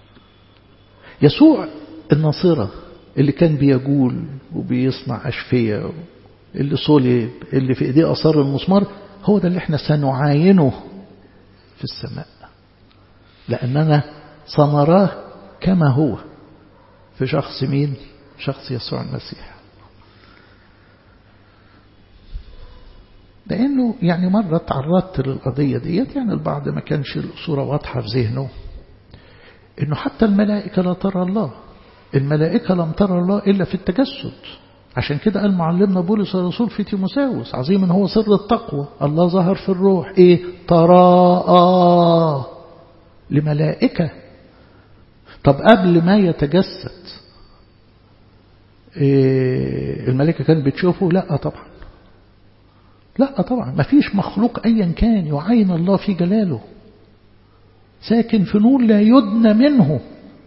يسوع الناصرة اللي كان بيجول وبيصنع أشفية اللي صلب اللي في إيديه أثار المسمار هو ده اللي احنا سنعاينه في السماء لأننا سنراه كما هو في شخص مين شخص يسوع المسيح لأنه يعني مرة تعرضت للقضية ديت يعني البعض ما كانش الصورة واضحة في ذهنه إنه حتى الملائكة لا ترى الله الملائكة لم ترى الله إلا في التجسد عشان كده قال معلمنا بولس الرسول في تيموساوس عظيم هو سر التقوى الله ظهر في الروح إيه تراءى لملائكة طب قبل ما يتجسد إيه الملائكة كانت بتشوفه لا طبعا لا طبعا ما فيش مخلوق أيا كان يعين الله في جلاله ساكن في نور لا يدنى منه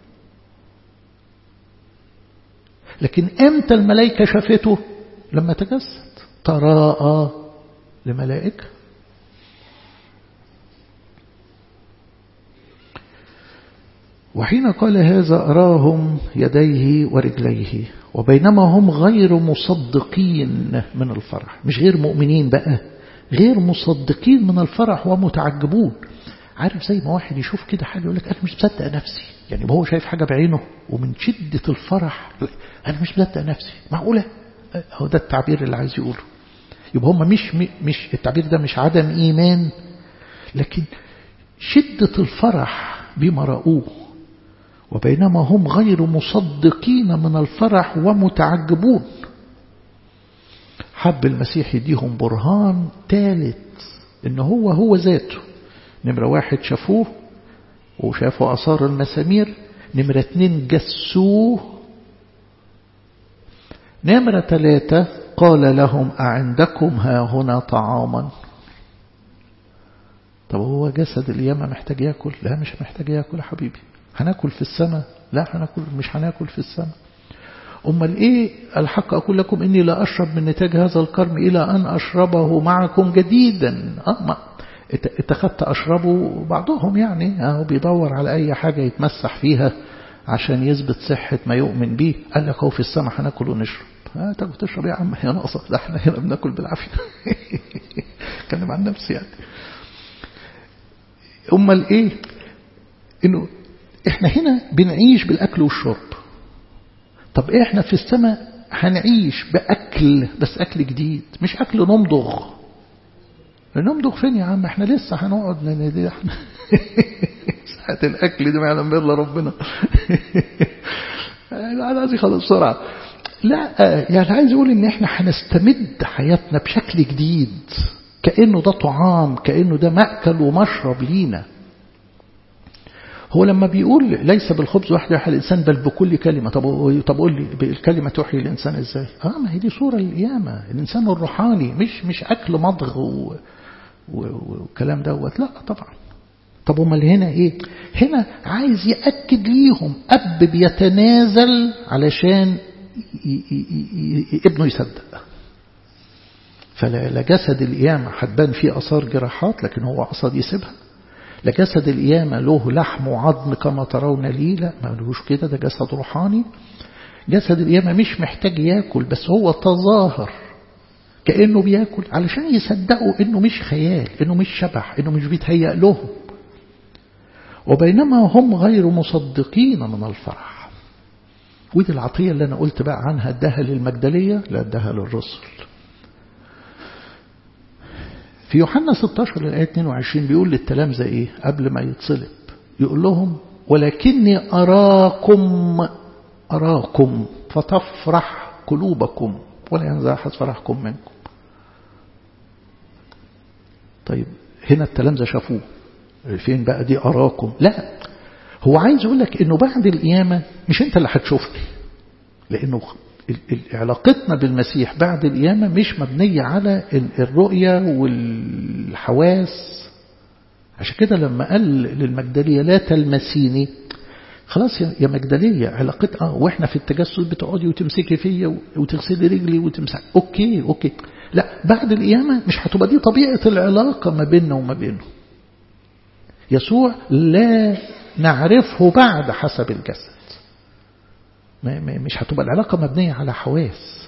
لكن امتى الملائكة شافته لما تجسد تراءى لملائكة وحين قال هذا أراهم يديه ورجليه وبينما هم غير مصدقين من الفرح مش غير مؤمنين بقى غير مصدقين من الفرح ومتعجبون عارف زي ما واحد يشوف كده حاجة يقول لك أنا مش مصدق نفسي يعني هو شايف حاجة بعينه ومن شدة الفرح أنا مش مصدق نفسي معقولة هو ده التعبير اللي عايز يقوله يبقى هم مش مش التعبير ده مش عدم إيمان لكن شدة الفرح بما رأوه وبينما هم غير مصدقين من الفرح ومتعجبون حب المسيح يديهم برهان ثالث ان هو هو ذاته نمرة واحد شافوه وشافوا أثار المسامير نمرة اتنين جسوه نمرة ثلاثة قال لهم أعندكم ها هنا طعاما طب هو جسد اليمة محتاج يأكل لا مش محتاج يأكل يا حبيبي هناكل في السماء لا هناكل مش هناكل في السماء أمال إيه الحق أقول لكم إني لا أشرب من نتاج هذا الكرم إلى أن أشربه معكم جديدا أه اتخذت أشربه بعضهم يعني أهو بيدور على أي حاجة يتمسح فيها عشان يثبت صحة ما يؤمن به قال لك هو في السماء هناكل ونشرب ها تاكل تشرب يا عم هي ناقصة ده احنا هنا بناكل بالعافية اتكلم عن نفسي يعني امال ايه انه احنا هنا بنعيش بالاكل والشرب طب احنا في السماء هنعيش باكل بس اكل جديد مش اكل نمضغ نمضغ فين يا عم احنا لسه هنقعد ندي احنا ساعة الاكل دي ما يعلم بالله ربنا انا عايز يخلص بسرعه لا يعني عايز اقول ان احنا هنستمد حياتنا بشكل جديد كانه ده طعام كانه ده ماكل ومشرب لينا هو لما بيقول ليس بالخبز وحده يحيى الإنسان بل بكل كلمة طب طب قول لي الكلمة تحيي الإنسان إزاي آه ما هي دي صورة القيامة الإنسان الروحاني مش مش أكل مضغ والكلام دوت لا طبعا طب امال هنا ايه هنا عايز يأكد ليهم أب بيتنازل علشان ابنه يصدق فلا جسد القيامة هتبان فيه أثار جراحات لكن هو قصد يسيبها لجسد القيامة له لحم وعظم كما ترون لي لا ما لهوش كده ده جسد روحاني جسد القيامة مش محتاج ياكل بس هو تظاهر كأنه بياكل علشان يصدقوا انه مش خيال انه مش شبح انه مش بيتهيأ لهم وبينما هم غير مصدقين من الفرح ودي العطية اللي أنا قلت بقى عنها اداها للمجدلية لا اداها للرسل في يوحنا 16 الآية 22 بيقول للتلامذة إيه قبل ما يتصلب يقول لهم ولكني أراكم أراكم فتفرح قلوبكم ولا ينزاحز فرحكم منكم طيب هنا التلامذة شافوه فين بقى دي أراكم لا هو عايز يقول لك انه بعد القيامة مش انت اللي هتشوفني لانه علاقتنا بالمسيح بعد القيامة مش مبنية على الرؤية والحواس عشان كده لما قال للمجدلية لا تلمسيني خلاص يا مجدلية علاقتها اه واحنا في التجسد بتقعدي وتمسكي فيا وتغسلي رجلي وتمسك اوكي اوكي لا بعد القيامة مش هتبقى دي طبيعة العلاقة ما بيننا وما بينه يسوع لا نعرفه بعد حسب الجسد مش هتبقى العلاقة مبنية على حواس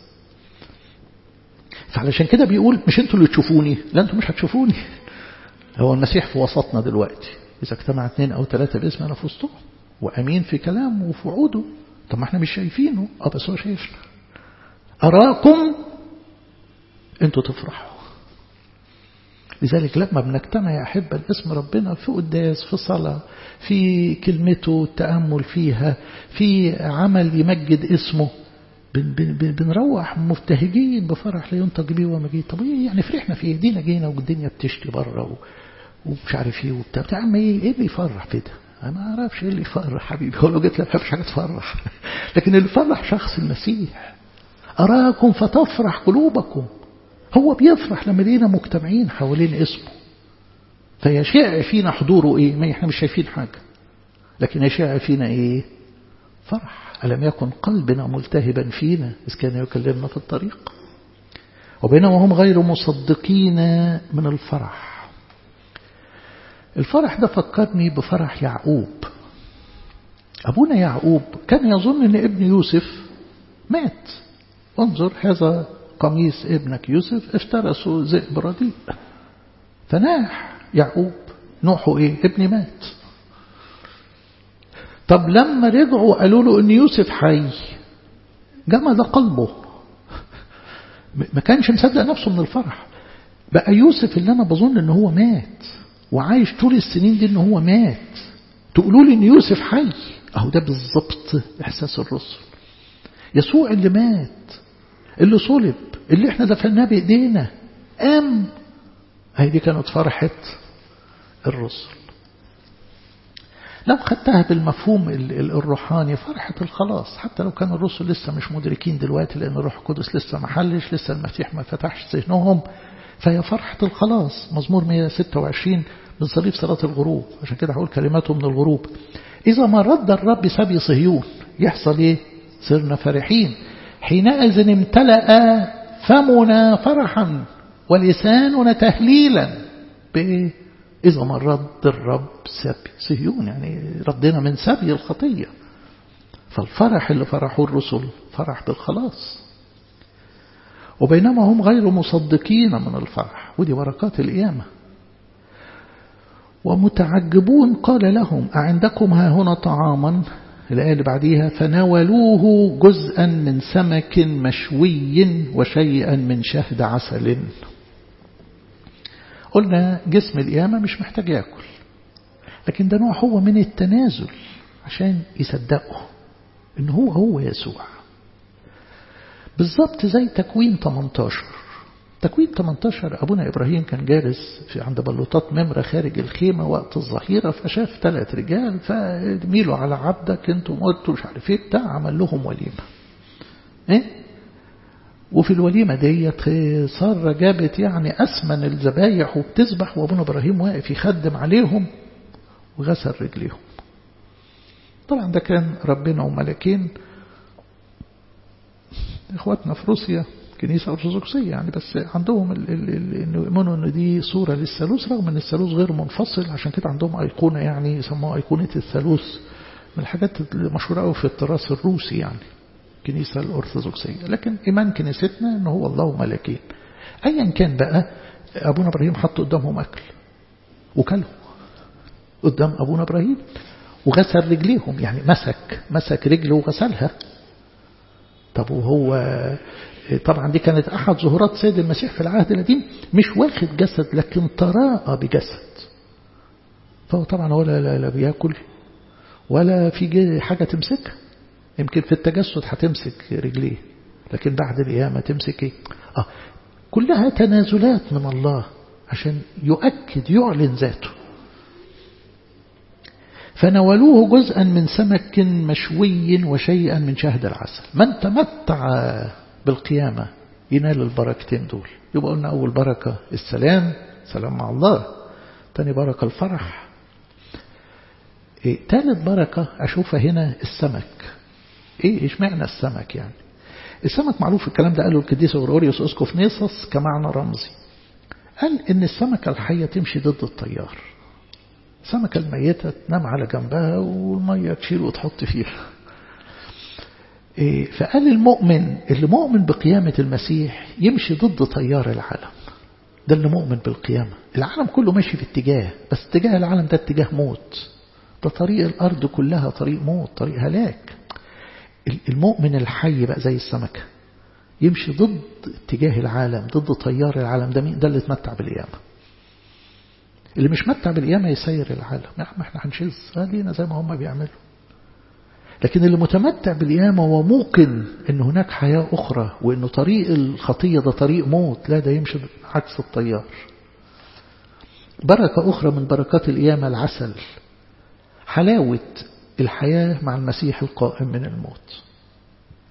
فعلشان كده بيقول مش انتوا اللي تشوفوني لا انتوا مش هتشوفوني هو المسيح في وسطنا دلوقتي إذا اجتمع اثنين أو ثلاثة باسم أنا في وسطهم وأمين في كلامه وفي وعوده طب ما احنا مش شايفينه اه بس هو شايفنا أراكم انتوا تفرحوا لذلك لما بنجتمع يا أحبة الاسم ربنا في قداس في صلاة في كلمته التأمل فيها في عمل يمجد اسمه بن بن بنروح مبتهجين بفرح لا ينطق به ومجيد طب ايه يعني فرحنا في ايدينا جينا والدنيا بتشتي بره ومش عارف ايه وبتاع بتاع عم ايه ايه اللي يفرح في ده انا ما اعرفش ايه اللي يفرح حبيبي هو لو جيت لك مفيش حاجه تفرح لكن اللي يفرح شخص المسيح أراكم فتفرح قلوبكم هو بيفرح لما لينا مجتمعين حوالين اسمه فيشاع فينا حضوره إيه ما احنا مش شايفين حاجة لكن يشاع فينا إيه فرح ألم يكن قلبنا ملتهبا فينا إذ كان يكلمنا في الطريق وبينما هم غير مصدقين من الفرح الفرح ده فكرني بفرح يعقوب أبونا يعقوب كان يظن أن ابن يوسف مات انظر هذا قميص ابنك يوسف افترسوا ذئب رديء فناح يعقوب نوحه ايه ابني مات طب لما رجعوا قالوا له ان يوسف حي جمد قلبه ما كانش مصدق نفسه من الفرح بقى يوسف اللي انا بظن ان هو مات وعايش طول السنين دي ان هو مات تقولوا لي ان يوسف حي اهو ده بالظبط احساس الرسل يسوع اللي مات اللي صلب اللي احنا دفناه بايدينا قام هي دي كانت فرحة الرسل لو خدتها بالمفهوم الروحاني فرحة الخلاص حتى لو كان الرسل لسه مش مدركين دلوقتي لأن الروح القدس لسه ما حلش لسه المسيح ما فتحش ذهنهم فهي فرحة الخلاص مزمور 126 من صليب صلاة الغروب عشان كده هقول كلماته من الغروب إذا ما رد الرب سبي صهيون يحصل إيه صرنا فرحين حينئذ امتلأ فمنا فرحا ولساننا تهليلا بإيه إذا ما رد الرب سبي صهيون يعني ردنا من سبي الخطية فالفرح اللي فرحوه الرسل فرح بالخلاص وبينما هم غير مصدقين من الفرح ودي بركات القيامة ومتعجبون قال لهم أعندكم ها هنا طعاما الآية اللي بعديها فناولوه جزءا من سمك مشوي وشيئا من شهد عسل قلنا جسم القيامة مش محتاج يأكل لكن ده نوع هو من التنازل عشان يصدقوا إن هو هو يسوع بالظبط زي تكوين 18 تكوين 18 أبونا إبراهيم كان جالس في عند بلوطات ممرة خارج الخيمة وقت الظهيرة فشاف ثلاث رجال فميلوا على عبدك انتوا متوا مش عارف ايه بتاع عمل لهم وليمة ايه وفي الوليمة ديت سارة جابت يعني أسمن الذبايح وبتذبح وأبونا إبراهيم واقف يخدم عليهم وغسل رجليهم طبعا ده كان ربنا وملكين إخواتنا في روسيا كنيسة أرثوذكسية يعني بس عندهم إنه يؤمنوا إن دي صورة للثالوث رغم إن الثالوث غير منفصل عشان كده عندهم أيقونة يعني يسموها أيقونة الثالوث من الحاجات المشهورة قوي في التراث الروسي يعني الكنيسة الأرثوذكسية لكن إيمان كنيستنا إنه هو الله ملكين أيا كان بقى أبونا إبراهيم حط قدامهم أكل وكلوا قدام أبونا إبراهيم وغسل رجليهم يعني مسك مسك رجله وغسلها طب وهو طبعا دي كانت أحد ظهورات سيد المسيح في العهد القديم مش واخد جسد لكن تراءى بجسد فهو طبعا ولا لا, لا بياكل ولا في حاجة تمسكها يمكن في التجسد هتمسك رجليه لكن بعد القيامة تمسك ايه آه كلها تنازلات من الله عشان يؤكد يعلن ذاته فنولوه جزءا من سمك مشوي وشيئا من شهد العسل من تمتع بالقيامة ينال البركتين دول يبقى قلنا أول بركة السلام سلام مع الله تاني بركة الفرح إيه تالت بركة أشوفها هنا السمك إيه إيش معنى السمك يعني السمك معروف الكلام ده قاله القديس غريغوريوس اسقف نيسوس كمعنى رمزي قال إن السمكة الحية تمشي ضد التيار السمكة الميتة تنام على جنبها والمية تشيل وتحط فيها فقال المؤمن اللي مؤمن بقيامة المسيح يمشي ضد تيار العالم ده اللي مؤمن بالقيامة العالم كله ماشي في اتجاه بس اتجاه العالم ده اتجاه موت ده طريق الأرض كلها طريق موت طريق هلاك المؤمن الحي بقى زي السمكة يمشي ضد اتجاه العالم ضد تيار العالم ده مين ده اللي اتمتع بالقيامة اللي مش متع بالقيامة يسير العالم يا عم احنا هنشز خلينا زي ما هم بيعملوا لكن اللي متمتع بالقيامة وموقن ان هناك حياة أخرى وأنه طريق الخطية ده طريق موت لا ده يمشي عكس الطيار بركة أخرى من بركات القيامة العسل حلاوة الحياة مع المسيح القائم من الموت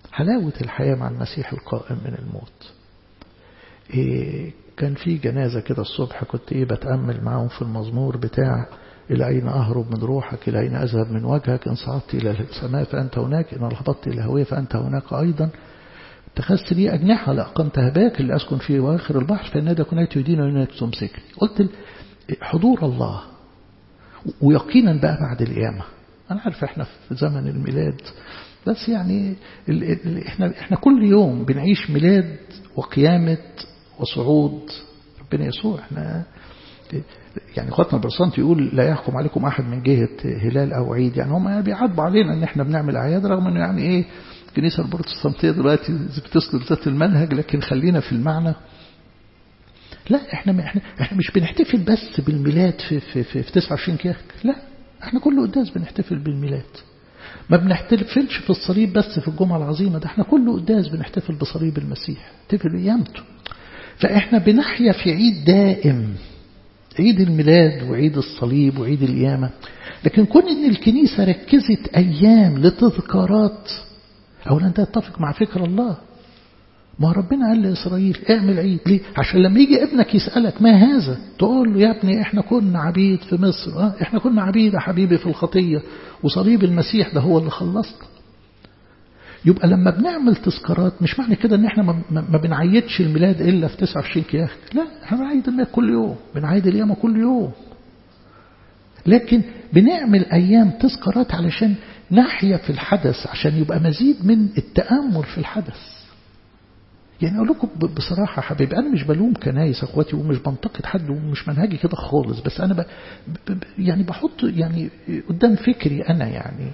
حلاوة الحياة مع المسيح القائم من الموت إيه كان في جنازة كده الصبح كنت إيه بتأمل معاهم في المزمور بتاع إلى أين أهرب من روحك إلى أين أذهب من وجهك إن صعدت إلى السماء فأنت هناك إن هبطت إلى هوية فأنت هناك أيضا اتخذت لي أجنحة لأقمتها باك اللي أسكن في واخر البحر فالنادى كنت يدين وينك تمسكني قلت حضور الله ويقينا بقى بعد القيامة أنا عارف إحنا في زمن الميلاد بس يعني ال ال إحنا إحنا كل يوم بنعيش ميلاد وقيامة وصعود ربنا يسوع إحنا يعني اخواتنا البرسنت يقول لا يحكم عليكم أحد من جهة هلال أو عيد يعني هم يعني بيعاتبوا علينا إن إحنا بنعمل أعياد رغم إنه يعني إيه الكنيسة البروتستانتية دلوقتي بتسلك ذات المنهج لكن خلينا في المعنى لا احنا احنا احنا مش بنحتفل بس بالميلاد في في في, في 29 كياك لا احنا كل قداس بنحتفل بالميلاد ما بنحتفلش في الصليب بس في الجمعة العظيمة ده احنا كل قداس بنحتفل بصليب المسيح نحتفل بقيامته فاحنا بنحيا في عيد دائم عيد الميلاد وعيد الصليب وعيد القيامة لكن كون ان الكنيسة ركزت ايام لتذكارات اولا انت تتفق مع فكر الله ما ربنا قال لإسرائيل اعمل عيد ليه عشان لما يجي ابنك يسألك ما هذا تقول له يا ابني احنا كنا عبيد في مصر اه احنا كنا عبيد يا حبيبي في الخطية وصليب المسيح ده هو اللي خلصنا يبقى لما بنعمل تذكارات مش معنى كده ان احنا ما بنعيدش الميلاد الا في 29 كياك لا احنا بنعيد الميلاد كل يوم بنعيد اليوم كل يوم لكن بنعمل ايام تذكارات علشان نحيا في الحدث عشان يبقى مزيد من التأمل في الحدث يعني أقول لكم بصراحة حبيبي أنا مش بلوم كنايس أخواتي ومش بنتقد حد ومش منهجي كده خالص بس أنا ب... ب... يعني بحط يعني قدام فكري أنا يعني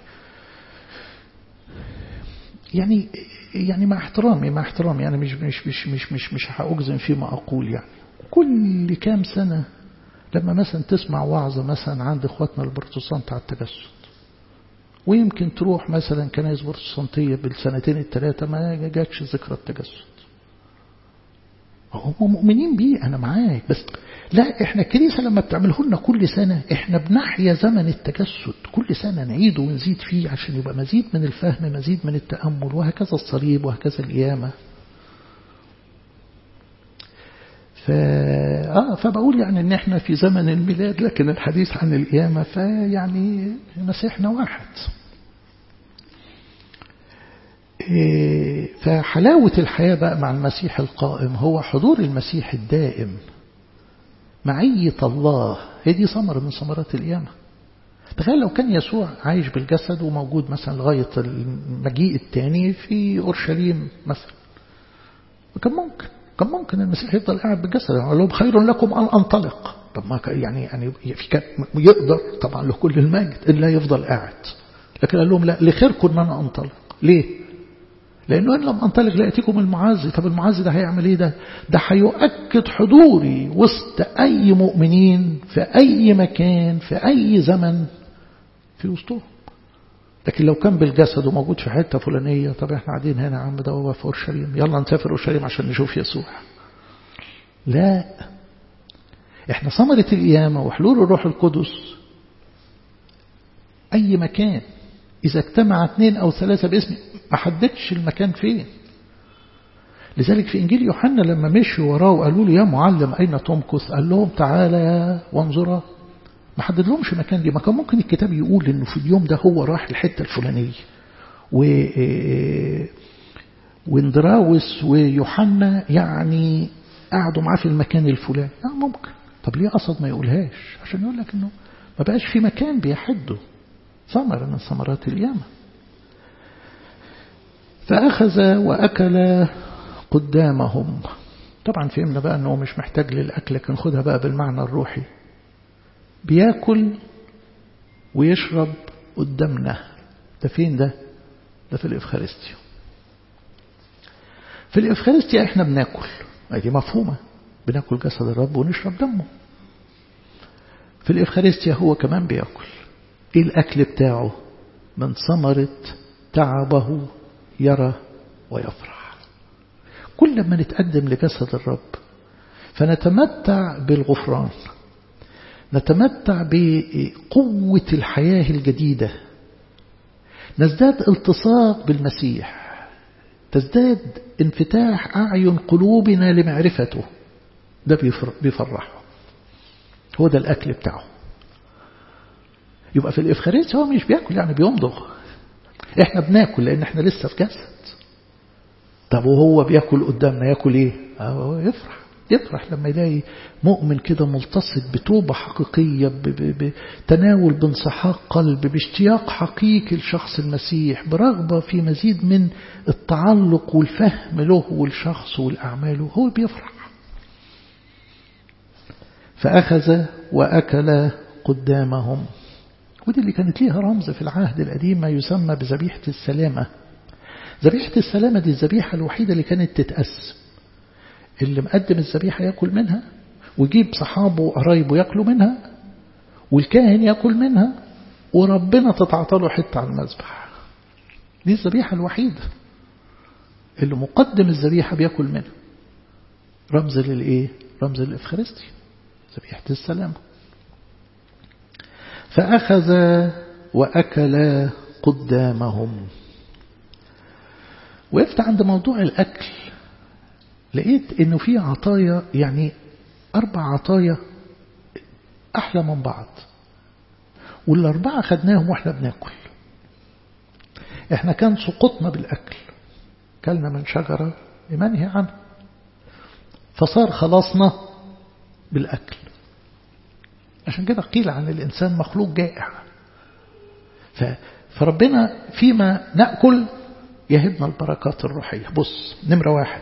يعني يعني مع احترامي مع احترامي يعني مش مش مش مش مش مش هأجزم فيما أقول يعني كل كام سنة لما مثلا تسمع وعظة مثلا عند اخواتنا البروتستانت على التجسد ويمكن تروح مثلا كنايس بروتستانتية بالسنتين الثلاثة ما جاتش ذكرى التجسد هم مؤمنين بيه أنا معاك بس لا إحنا الكنيسة لما بتعمله لنا كل سنة إحنا بنحيا زمن التجسد كل سنة نعيده ونزيد فيه عشان يبقى مزيد من الفهم مزيد من التأمل وهكذا الصليب وهكذا القيامة ف... آه فبقول يعني إن إحنا في زمن الميلاد لكن الحديث عن القيامة فيعني مسيحنا واحد فحلاوة الحياة بقى مع المسيح القائم هو حضور المسيح الدائم معية الله هي دي ثمرة من ثمرات القيامة تخيل لو كان يسوع عايش بالجسد وموجود مثلا لغاية المجيء الثاني في أورشليم مثلا كان ممكن كان ممكن المسيح يفضل قاعد بالجسد قال لهم خير لكم أن أنطلق طب ما يعني يعني في كان يقدر طبعا له كل المجد إلا يفضل قاعد لكن قال لهم لا لخيركم أن أنا أنطلق ليه؟ لأنه إن لم أنطلق لأتيكم المعزي طب المعزي ده هيعمل إيه ده ده هيؤكد حضوري وسط أي مؤمنين في أي مكان في أي زمن في وسطهم لكن لو كان بالجسد وموجود في حتة فلانية طب احنا قاعدين هنا يا عم ده هو في أورشليم يلا نسافر أورشليم عشان نشوف يسوع لا احنا ثمرة القيامة وحلول الروح القدس أي مكان إذا اجتمع اثنين أو ثلاثة باسم ما حددش المكان فين لذلك في إنجيل يوحنا لما مشوا وراه وقالوا له يا معلم أين تمكث قال لهم تعالى وانظرا ما حدد لهمش مكان دي ما كان ممكن الكتاب يقول إنه في اليوم ده هو راح الحتة الفلانية و واندراوس ويوحنا يعني قعدوا معاه في المكان الفلاني آه ممكن طب ليه قصد ما يقولهاش عشان يقول لك انه ما بقاش في مكان بيحده ثمرة من ثمرات القيامة فأخذ وأكل قدامهم طبعا فهمنا بقى أنه مش محتاج للأكل لكن خدها بقى بالمعنى الروحي بياكل ويشرب قدامنا ده فين ده ده في الإفخارستيا في الإفخارستيا احنا بناكل دي مفهومة بناكل جسد الرب ونشرب دمه في الإفخارستيا هو كمان بياكل ايه الأكل بتاعه من ثمرة تعبه يرى ويفرح كل ما نتقدم لجسد الرب فنتمتع بالغفران نتمتع بقوة الحياة الجديدة نزداد التصاق بالمسيح تزداد انفتاح أعين قلوبنا لمعرفته ده بيفرحه هو ده الأكل بتاعه يبقى في الإفخاريس هو مش بياكل يعني بيمضغ احنا بناكل لأن احنا لسه في جسد طب وهو بياكل قدامنا ياكل ايه هو يفرح يفرح لما يلاقي مؤمن كده ملتصق بتوبة حقيقية بتناول بانصحاق قلب باشتياق حقيقي لشخص المسيح برغبة في مزيد من التعلق والفهم له والشخص والأعماله هو بيفرح فأخذ وأكل قدامهم ودي اللي كانت ليها رمز في العهد القديم ما يسمى بذبيحة السلامة ذبيحة السلامة دي الذبيحة الوحيدة اللي كانت تتقسم اللي مقدم الذبيحة يأكل منها ويجيب صحابه وقرايبه يأكلوا منها والكاهن يأكل منها وربنا تتعطى له حتة على المذبح دي الذبيحة الوحيدة اللي مقدم الذبيحة بيأكل منها رمز للإيه؟ رمز للإفخارستي ذبيحة السلامة فأخذ وأكل قدامهم وقفت عند موضوع الأكل لقيت انه في عطايا يعني اربع عطايا احلى من بعض والاربعه خدناهم واحنا بناكل احنا كان سقطنا بالاكل كلنا من شجره لمنهي عنها فصار خلاصنا بالاكل عشان كده قيل عن الانسان مخلوق جائع فربنا فيما ناكل يهبنا البركات الروحيه بص نمره واحد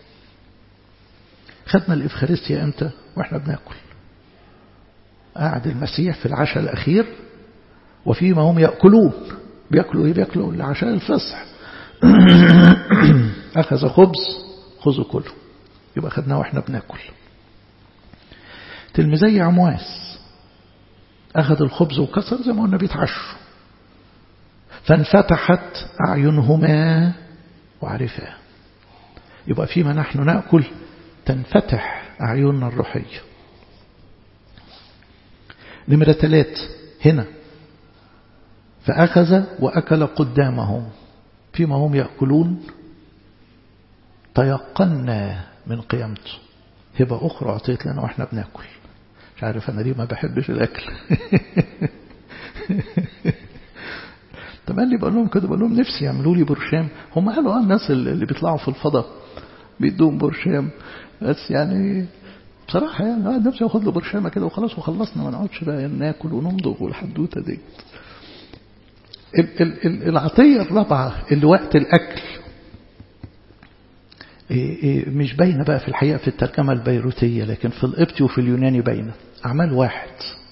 خدنا الإفخارستيا أمتى وإحنا بناكل قاعد المسيح في العشاء الأخير وفيما هم يأكلون بيأكلوا إيه بيأكلوا العشاء الفصح أخذ خبز خذوا كله يبقى خدناه وإحنا بناكل تلميذي عمواس أخذ الخبز وكسر زي ما قلنا بيتعشوا فانفتحت أعينهما وعرفا يبقى فيما نحن نأكل تنفتح أعيننا الروحية نمرة ثلاث هنا فأخذ وأكل قدامهم فيما هم يأكلون تيقنا من قيامته هبة أخرى أعطيت لنا وإحنا بناكل مش عارف أنا ليه ما بحبش الأكل طب قال لي بقول لهم كده بقول لهم نفسي يعملوا لي برشام هم قالوا اه الناس اللي بيطلعوا في الفضاء بيدوهم برشام بس يعني بصراحة يعني الواحد نفسه ياخد له برشامة كده وخلاص وخلصنا ما نقعدش بقى ناكل ونمضغ والحدوتة دي ال ال ال العطية الرابعة اللي وقت الأكل إيه إيه مش باينة بقى في الحقيقة في الترجمة البيروتية لكن في القبطي وفي اليوناني باينة أعمال واحد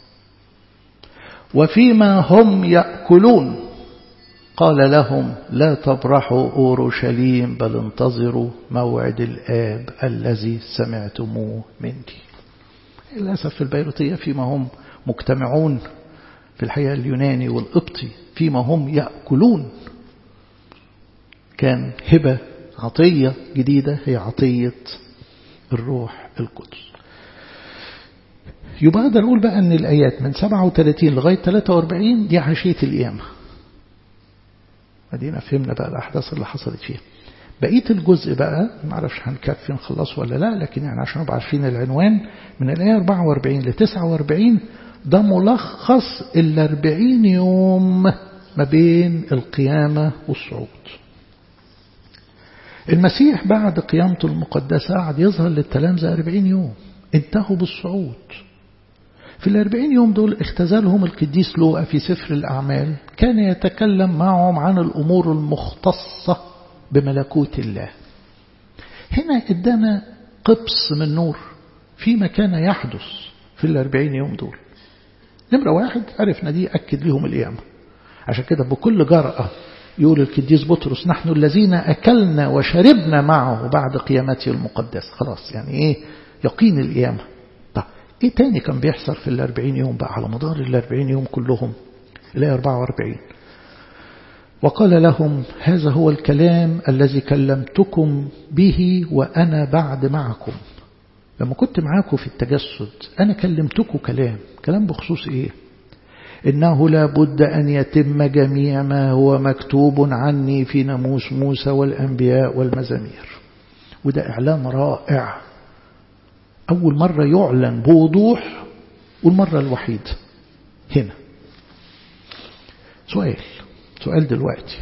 وفيما هم يأكلون قال لهم لا تبرحوا أورشليم بل انتظروا موعد الآب الذي سمعتموه مني للأسف في البيروتية فيما هم مجتمعون في الحقيقة اليوناني والقبطي فيما هم يأكلون كان هبة عطية جديدة هي عطية الروح القدس يبقى أقدر أقول بقى أن الآيات من 37 لغاية 43 دي عشية القيامة ادينا فهمنا بقى الأحداث اللي حصلت فيها بقية الجزء بقى ما اعرفش هنكفي نخلصه ولا لا لكن يعني عشان نبقى عارفين العنوان من الآية 44 ل 49 ده ملخص ال 40 يوم ما بين القيامة والصعود المسيح بعد قيامته المقدسة قعد يظهر للتلامذة 40 يوم انتهوا بالصعود في الأربعين يوم دول اختزلهم القديس لوقا في سفر الأعمال كان يتكلم معهم عن الأمور المختصة بملكوت الله هنا ادانا قبس من نور فيما كان يحدث في الأربعين يوم دول نمرة واحد عرفنا دي أكد لهم القيامة عشان كده بكل جرأة يقول القديس بطرس نحن الذين أكلنا وشربنا معه بعد قيامته المقدسة خلاص يعني إيه يقين القيامة ايه تاني كان بيحصل في الاربعين يوم بقى على مدار الاربعين يوم كلهم الآية 44 وقال لهم هذا هو الكلام الذي كلمتكم به وأنا بعد معكم لما كنت معاكم في التجسد أنا كلمتكم كلام كلام بخصوص إيه إنه لا بد أن يتم جميع ما هو مكتوب عني في ناموس موسى والأنبياء والمزامير وده إعلان رائع أول مرة يعلن بوضوح والمرة الوحيدة هنا سؤال سؤال دلوقتي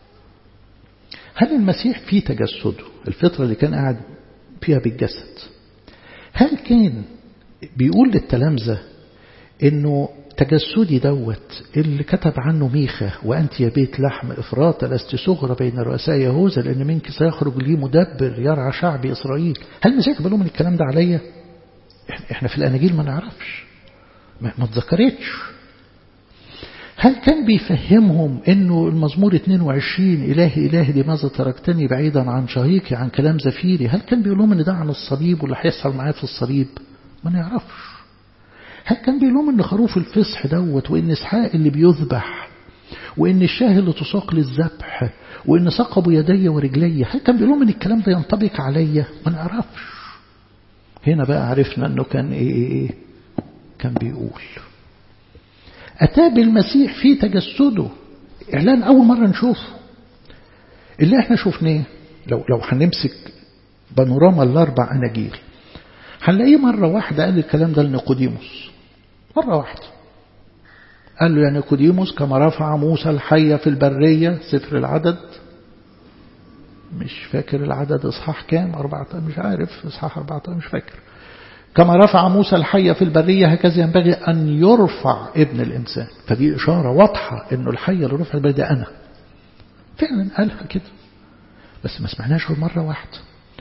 هل المسيح في تجسده الفترة اللي كان قاعد فيها بالجسد هل كان بيقول للتلامذة انه تجسدي دوت اللي كتب عنه ميخا وأنت يا بيت لحم إفراط لست صغرى بين رؤساء يهوذا لأن منك سيخرج لي مدبر يرعى شعب إسرائيل هل المسيح بيقول من الكلام ده عليا احنا في الأناجيل ما نعرفش ما, ما تذكرتش هل كان بيفهمهم انه المزمور 22 إلهي إلهي لماذا تركتني بعيدا عن شهيقي عن كلام زفيري هل كان بيقول لهم ان ده عن الصليب واللي هيحصل معاه في الصليب ما نعرفش هل كان بيقول لهم ان خروف الفصح دوت وان اسحاق اللي بيذبح وان الشاه اللي تساق للذبح وان ثقبوا يدي ورجلي هل كان بيقول لهم ان الكلام ده ينطبق عليا ما نعرفش هنا بقى عرفنا انه كان ايه ايه, إيه كان بيقول أتى بالمسيح في تجسده إعلان أول مرة نشوفه اللي احنا شفناه لو لو هنمسك بانوراما الأربع أناجيل هنلاقيه مرة واحدة قال الكلام ده لنيقوديموس مرة واحدة قال له يا نيقوديموس كما رفع موسى الحية في البرية سفر العدد مش فاكر العدد إصحاح كام أربعة مش عارف إصحاح أربعة مش فاكر كما رفع موسى الحية في البرية هكذا ينبغي أن يرفع ابن الإنسان فدي إشارة واضحة أنه الحية اللي رفع البرية ده أنا فعلا قالها كده بس ما سمعناش غير مرة واحدة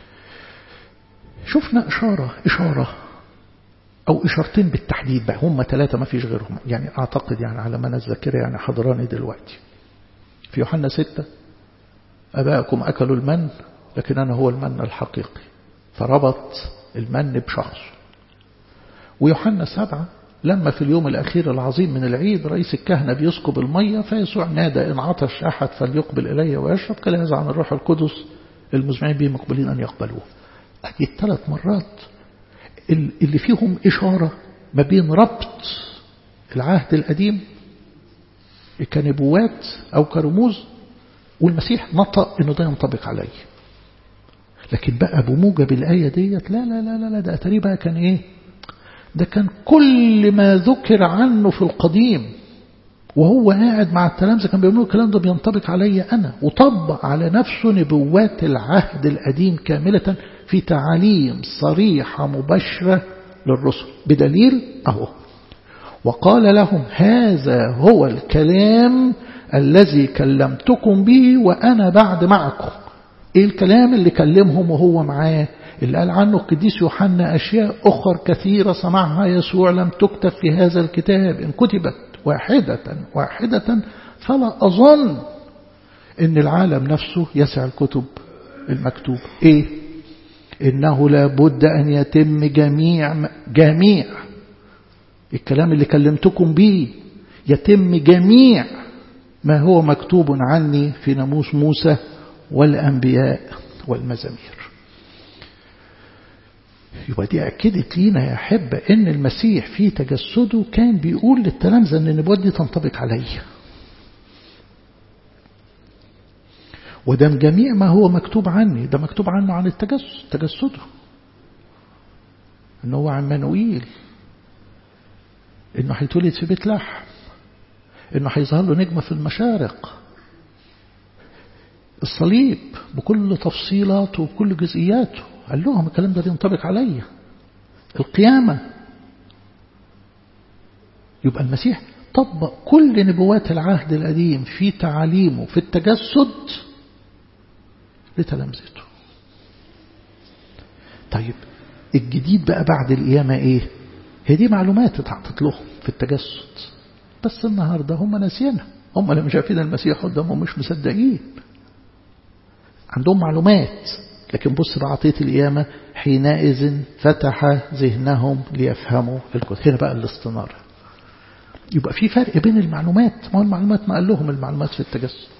شفنا إشارة إشارة أو إشارتين بالتحديد بقى هم ثلاثة ما فيش غيرهم يعني أعتقد يعني على ما أنا الذاكرة يعني حضراني دلوقتي في يوحنا ستة أباءكم أكلوا المن لكن أنا هو المن الحقيقي فربط المن بشخصه ويوحنا سبعة لما في اليوم الأخير العظيم من العيد رئيس الكهنة بيسكب المية فيسوع نادى إن عطش أحد فليقبل إلي ويشرب كلا هذا عن الروح القدس المزمعين به مقبلين أن يقبلوه أدي الثلاث مرات اللي فيهم إشارة ما بين ربط العهد القديم كنبوات أو كرموز والمسيح نطق إنه ده ينطبق عليه لكن بقى بموجب الآية ديت لا لا لا لا, لا ده أتاري بقى كان إيه ده كان كل ما ذكر عنه في القديم وهو قاعد مع التلامذة كان بيقولوا الكلام ده بينطبق علي أنا وطبق على نفسه نبوات العهد القديم كاملة في تعاليم صريحة مباشرة للرسل بدليل أهو وقال لهم هذا هو الكلام الذي كلمتكم به وأنا بعد معكم إيه الكلام اللي كلمهم وهو معاه اللي قال عنه القديس يوحنا أشياء أخر كثيرة سمعها يسوع لم تكتب في هذا الكتاب إن كتبت واحدة واحدة فلا أظن إن العالم نفسه يسع الكتب المكتوب إيه إنه لابد أن يتم جميع جميع الكلام اللي كلمتكم به يتم جميع ما هو مكتوب عني في ناموس موسى والأنبياء والمزامير يبقى دي أكدت لينا يا أحبة إن المسيح في تجسده كان بيقول للتلامذة إن النبوات دي تنطبق عليا وده جميع ما هو مكتوب عني ده مكتوب عنه عن التجسد تجسده إن هو عمانوئيل إنه هيتولد في بيت لحم إنه هيظهر له نجمة في المشارق الصليب بكل تفصيلاته وبكل جزئياته قال لهم الكلام ده ينطبق عليا القيامة يبقى المسيح طبق كل نبوات العهد القديم في تعاليمه في التجسد لتلامذته طيب الجديد بقى بعد القيامة ايه هي دي معلومات اتعطت لهم في التجسد بس النهاردة هم ناسينها هم لما شايفين المسيح قدامهم مش مصدقين عندهم معلومات لكن بص بعطية القيامة حينئذ فتح ذهنهم ليفهموا الكتب هنا بقى الاستنارة يبقى في فرق بين المعلومات ما هو المعلومات ما قال لهم المعلومات في التجسد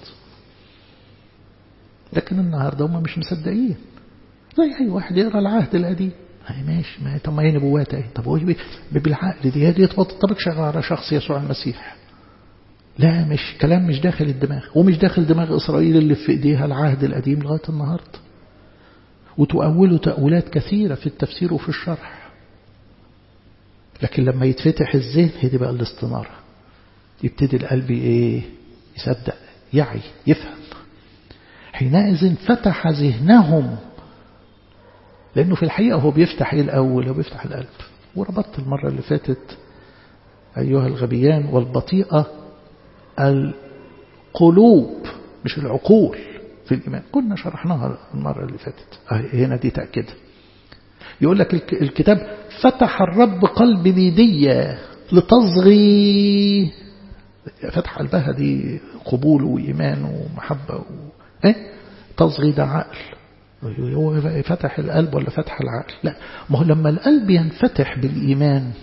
لكن النهاردة هم مش مصدقين زي أي واحد يقرأ العهد القديم هاي ماشي ما طب ما هي نبوات اهي طب هو بالعقل دي هي دي تطبقش على شخص يسوع المسيح لا مش كلام مش داخل الدماغ ومش داخل دماغ إسرائيل اللي في إيديها العهد القديم لغاية النهاردة وتؤولوا تأويلات كثيرة في التفسير وفي الشرح لكن لما يتفتح الذهن هي دي بقى الاستنارة يبتدي القلب ايه يصدق يعي يفهم حينئذ فتح ذهنهم لأنه في الحقيقة هو بيفتح ايه الأول هو بيفتح القلب وربطت المرة اللي فاتت أيها الغبيان والبطيئة القلوب مش العقول في الإيمان كنا شرحناها المرة اللي فاتت هنا دي تأكد يقول لك الكتاب فتح الرب قلب ليدية لتصغي فتح قلبها دي قبول وإيمان ومحبة و... إيه؟ تصغي ده عقل هو فتح القلب ولا فتح العقل لا ما هو لما القلب ينفتح بالإيمان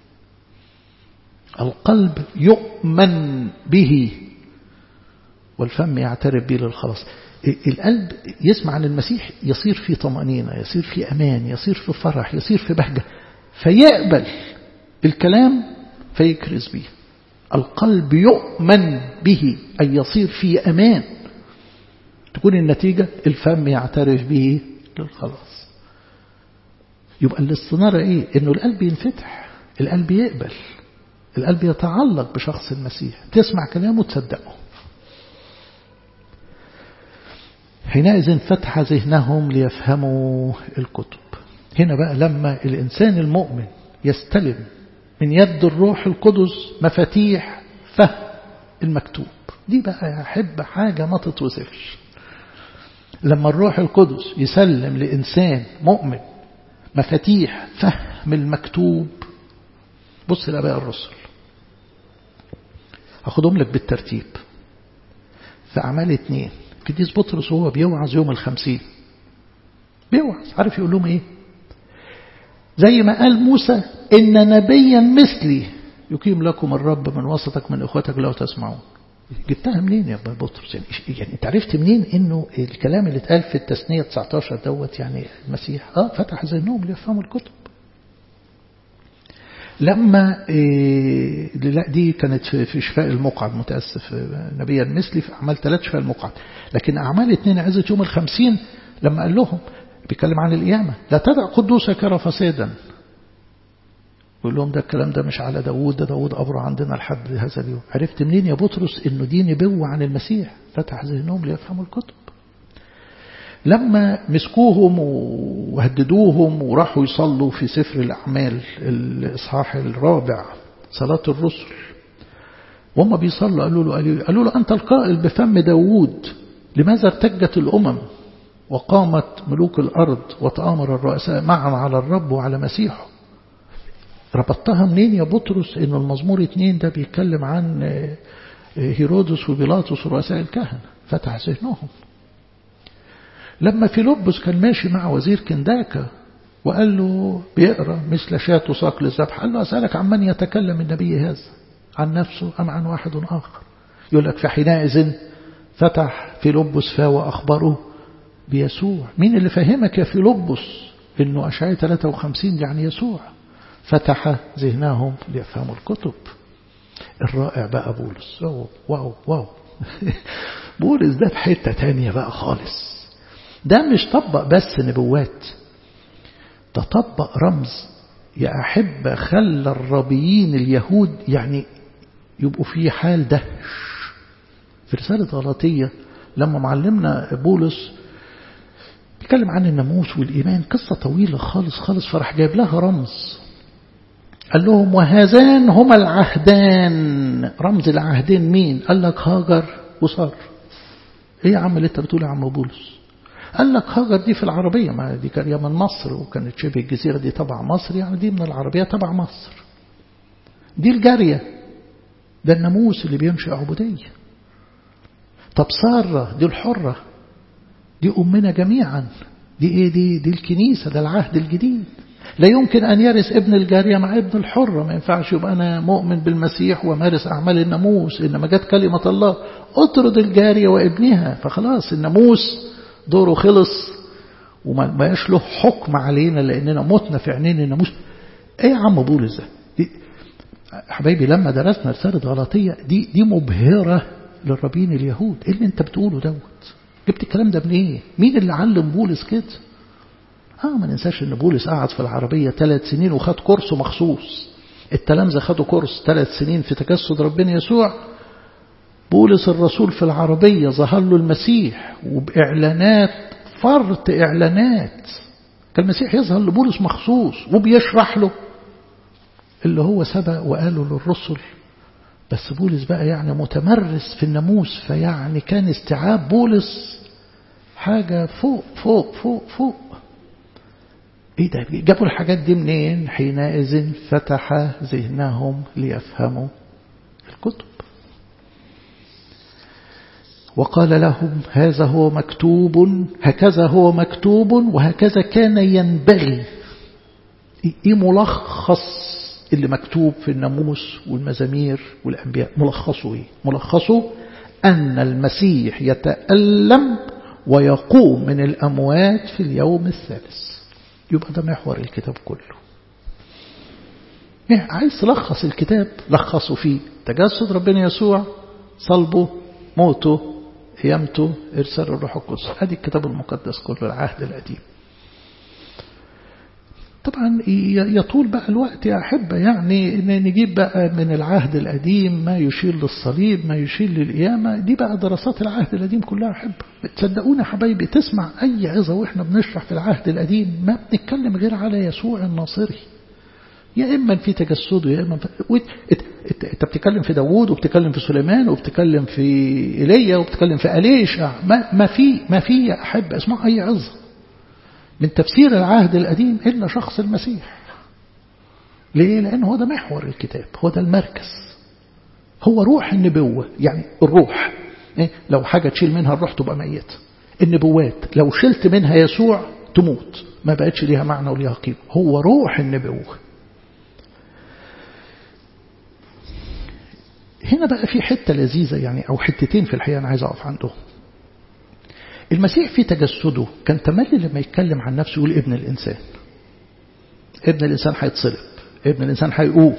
القلب يؤمن به والفم يعترف به للخلاص القلب يسمع عن المسيح يصير في طمأنينة يصير في أمان يصير في فرح يصير في بهجة فيقبل الكلام فيكرز به القلب يؤمن به أي يصير في أمان تكون النتيجة الفم يعترف به للخلاص يبقى الاستنارة ايه انه القلب ينفتح القلب يقبل القلب يتعلق بشخص المسيح تسمع كلامه تصدقه حينئذ فتح ذهنهم ليفهموا الكتب هنا بقى لما الإنسان المؤمن يستلم من يد الروح القدس مفاتيح فهم المكتوب دي بقى أحب حاجة ما تتوصفش لما الروح القدس يسلم لإنسان مؤمن مفاتيح فهم المكتوب بص لأباء الرسل هاخدهم لك بالترتيب في أعمال اتنين قديس بطرس وهو بيوعظ يوم الخمسين بيوعظ عارف يقول لهم ايه زي ما قال موسى إن نبيا مثلي يقيم لكم الرب من وسطك من إخوتك لو تسمعون جبتها منين يا بطرس يعني, يعني انت عرفت منين انه الكلام اللي اتقال في التثنية 19 دوت يعني المسيح اه فتح ذهنهم ليفهموا الكتب لما إيه لا دي كانت في شفاء المقعد متأسف نبيا مثلي في أعمال ثلاث شفاء المقعد لكن أعمال اثنين عزة يوم الخمسين لما قال لهم بيتكلم عن القيامة لا تدع قدوسك يرى فسادا يقول لهم ده الكلام ده مش على داوود ده داوود أبرع عندنا لحد هذا اليوم عرفت منين يا بطرس انه دي نبوة عن المسيح فتح ذهنهم ليفهموا الكتب لما مسكوهم وهددوهم وراحوا يصلوا في سفر الأعمال الإصحاح الرابع صلاة الرسل وهم بيصلوا قالوا له قالوا له أنت القائل بفم داوود لماذا ارتجت الأمم وقامت ملوك الأرض وتآمر الرؤساء معا على الرب وعلى مسيحه ربطتها منين يا بطرس إنه المزمور اتنين ده بيتكلم عن هيرودس وبيلاطس ورؤساء الكهنة فتح ذهنهم لما فيلبس كان ماشي مع وزير كنداكا وقال له بيقرأ مثل شاة ساق للذبح قال له أسألك عن من يتكلم النبي هذا عن نفسه أم عن واحد آخر يقول لك فحينئذ فتح فيلبس فا وأخبره بيسوع مين اللي فهمك يا فيلبس إنه أشعية 53 يعني يسوع فتح ذهنهم ليفهموا الكتب الرائع بقى بولس واو واو واو بولس ده في حتة تانية بقى خالص ده مش طبق بس نبوات ده طبق رمز يا أحب خلى الربيين اليهود يعني يبقوا في حال دهش في رسالة غلطية لما معلمنا بولس بيتكلم عن الناموس والإيمان قصة طويلة خالص خالص فرح جايب لها رمز قال لهم وهذان هما العهدان رمز العهدين مين قال لك هاجر وصار ايه يا عم اللي انت بتقول يا عم بولس قال لك هاجر دي في العربية ما دي كان من مصر وكانت شبه الجزيرة دي تبع مصر يعني دي من العربية تبع مصر دي الجارية ده الناموس اللي بيمشي عبودية طب سارة دي الحرة دي أمنا جميعا دي ايه دي دي الكنيسة ده العهد الجديد لا يمكن أن يرث ابن الجارية مع ابن الحرة ما ينفعش يبقى أنا مؤمن بالمسيح ومارس أعمال الناموس إنما جت كلمة الله اطرد الجارية وابنها فخلاص الناموس دوره خلص وما بقاش له حكم علينا لأننا متنا في عينين الناموس ايه يا عم بولس ده حبايبي لما درسنا رسالة غلطية دي دي مبهرة للربين اليهود ايه اللي انت بتقوله دوت جبت الكلام ده منين ايه؟ مين اللي علم بولس كده اه ما ننساش ان بولس قعد في العربية ثلاث سنين وخد كورس مخصوص التلامذة خدوا كورس ثلاث سنين في تجسد ربنا يسوع بولس الرسول في العربية ظهر له المسيح وبإعلانات فرط إعلانات كان المسيح يظهر لبولس مخصوص وبيشرح له اللي هو سبق وقاله للرسل بس بولس بقى يعني متمرس في الناموس فيعني كان استيعاب بولس حاجة فوق فوق فوق فوق ايه ده جابوا الحاجات دي منين حينئذ فتح ذهنهم ليفهموا الكتب وقال لهم هذا هو مكتوب هكذا هو مكتوب وهكذا كان ينبغي ايه ملخص اللي مكتوب في الناموس والمزامير والأنبياء ملخصه ايه ملخصه أن المسيح يتألم ويقوم من الأموات في اليوم الثالث يبقى ده محور الكتاب كله عايز تلخص الكتاب لخصه فيه تجسد ربنا يسوع صلبه موته قيامته إرسال الروح القدس هذه الكتاب المقدس كله العهد القديم طبعا يطول بقى الوقت يا أحبة يعني إن نجيب بقى من العهد القديم ما يشير للصليب ما يشير للقيامة دي بقى دراسات العهد القديم كلها أحبة تصدقونا حبايبي تسمع أي عظة وإحنا بنشرح في العهد القديم ما بنتكلم غير على يسوع الناصري يا إما في تجسده يا إما في... أنت بتتكلم في داوود وبتتكلم في سليمان وبتتكلم في إيليا وبتتكلم في أليشع ما, ما في ما في يا أحب اسمع أي عظة من تفسير العهد القديم إلا شخص المسيح ليه؟ لأنه هو ده محور الكتاب هو ده المركز هو روح النبوة يعني الروح إيه؟ لو حاجة تشيل منها الروح تبقى ميت النبوات لو شلت منها يسوع تموت ما بقتش ليها معنى وليها قيمة هو روح النبوة هنا بقى في حتة لذيذة يعني أو حتتين في الحقيقة أنا عايز أقف عندهم المسيح في تجسده كان تملي لما يتكلم عن نفسه يقول ابن الإنسان ابن الإنسان هيتصلب ابن الإنسان هيقوم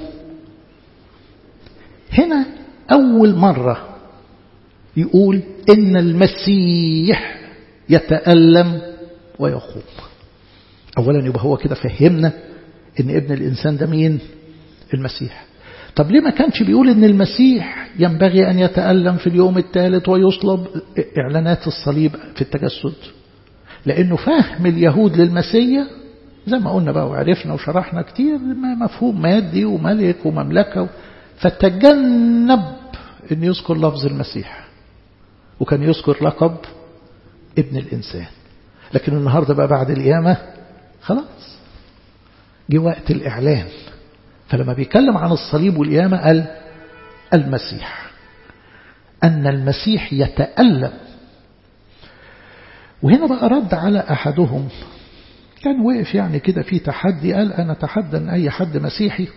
هنا أول مرة يقول إن المسيح يتألم ويقوم أولا يبقى هو كده فهمنا إن ابن الإنسان ده مين المسيح طب ليه ما كانش بيقول ان المسيح ينبغي ان يتألم في اليوم الثالث ويصلب اعلانات الصليب في التجسد لانه فهم اليهود للمسيح زي ما قلنا بقى وعرفنا وشرحنا كتير مفهوم مادي وملك ومملكة فتجنب ان يذكر لفظ المسيح وكان يذكر لقب ابن الانسان لكن النهاردة بقى بعد القيامة خلاص جه وقت الاعلان فلما بيتكلم عن الصليب والقيامة قال المسيح أن المسيح يتألم وهنا بقى رد على أحدهم كان وقف يعني كده في تحدي قال أنا أتحدى أن أي حد مسيحي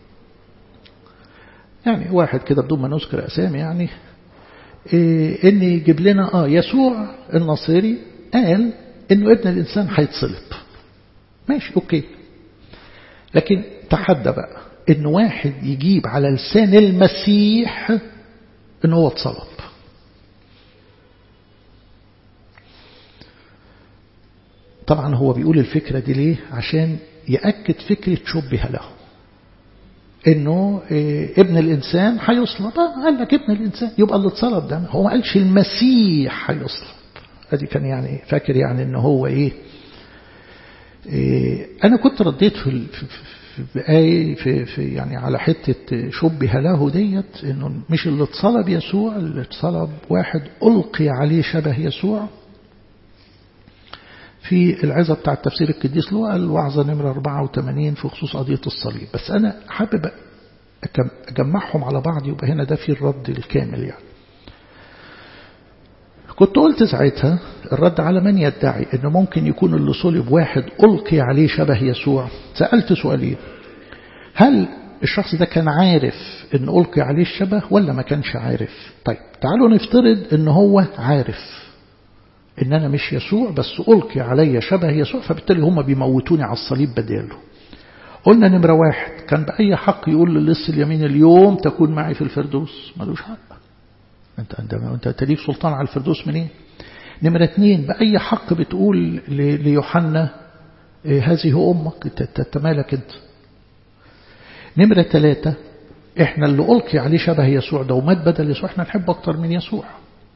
يعني واحد كده بدون ما نذكر أسامي يعني إيه إن يجيب لنا آه يسوع النصيري قال إنه ابن الإنسان هيتصلب ماشي أوكي لكن تحدى بقى إن واحد يجيب على لسان المسيح إن هو اتصلب طبعا هو بيقول الفكرة دي ليه عشان يأكد فكرة شبه له انه إيه ابن الانسان هيصلب قال لك ابن الانسان يبقى اللي اتصلب ده هو ما قالش المسيح هيصلب ادي كان يعني فاكر يعني ان هو ايه, إيه انا كنت رديت في في في آية في, في يعني على حتة شبه له ديت انه مش اللي اتصلب يسوع اللي اتصلب واحد ألقي عليه شبه يسوع في العظة بتاع التفسير القديس لوقا الوعظة نمرة 84 في خصوص قضية الصليب بس أنا حابب أجمعهم على بعض يبقى هنا ده في الرد الكامل يعني كنت قلت ساعتها الرد على من يدعي أنه ممكن يكون اللي صلب واحد ألقي عليه شبه يسوع سألت سؤالين هل الشخص ده كان عارف أن ألقي عليه الشبه ولا ما كانش عارف طيب تعالوا نفترض أنه هو عارف ان انا مش يسوع بس القي علي شبه يسوع فبالتالي هم بيموتوني على الصليب بداله قلنا نمرة واحد كان بأي حق يقول للص اليمين اليوم تكون معي في الفردوس ملوش حق انت انت انت تليك سلطان على الفردوس منين نمرة اتنين بأي حق بتقول ليوحنا هذه أمك تتمالك انت نمرة ثلاثة احنا اللي ألقي عليه شبه يسوع ده ومات بدل يسوع احنا نحب أكتر من يسوع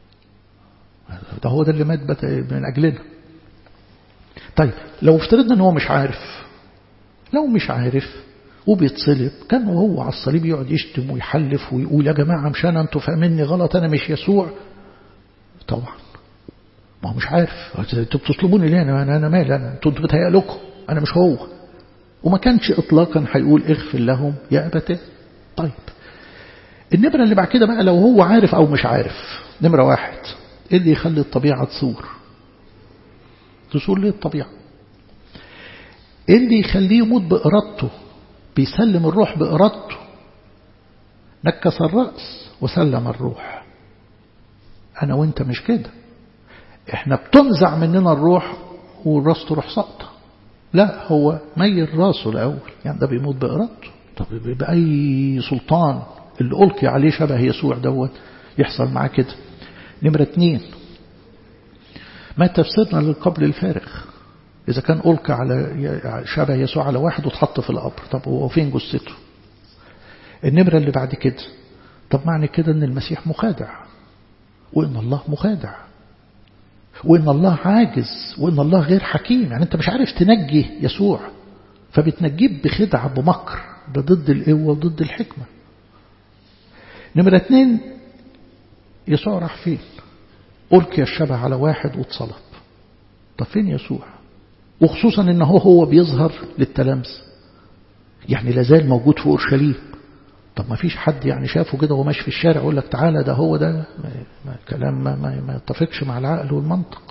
ده هو ده اللي مات من أجلنا طيب لو افترضنا ان هو مش عارف لو مش عارف وبيتصلب كان وهو على الصليب يقعد يشتم ويحلف ويقول يا جماعة مش أنا أنتوا فاهميني غلط أنا مش يسوع طبعا ما هو مش عارف انتوا بتصلبوني ليه أنا أنا مالي أنا انتوا بتهيأ لكم أنا مش هو وما كانش إطلاقا هيقول اغفر لهم يا أبتاه طيب النمرة اللي بعد كده بقى لو هو عارف أو مش عارف نمرة واحد إيه اللي يخلي الطبيعة تصور تصور ليه الطبيعة إيه اللي يخليه يموت بإرادته بيسلم الروح بإرادته نكس الرأس وسلم الروح أنا وإنت مش كده إحنا بتنزع مننا الروح والراس تروح سقطة لا هو ميل راسه الأول يعني ده بيموت بإرادته طب بأي سلطان اللي ألقي عليه شبه يسوع دوت يحصل معاه كده نمرة اتنين ما تفسيرنا للقبر الفارغ إذا كان ألقى على شبه يسوع على واحد وتحط في القبر طب هو فين جثته النمرة اللي بعد كده طب معنى كده أن المسيح مخادع وإن الله مخادع وإن الله عاجز وإن الله غير حكيم يعني أنت مش عارف تنجي يسوع فبتنجيه بخدعة بمكر ده ضد القوة وضد الحكمة نمرة اتنين يسوع راح فين ألقي الشبه على واحد واتصلب طب فين يسوع وخصوصا انه هو بيظهر للتلامذة يعني لازال موجود في اورشليم طب ما فيش حد يعني شافه كده وهو ماشي في الشارع يقول لك تعالى ده هو ده ما ما كلام ما, ما, ما يتفقش مع العقل والمنطق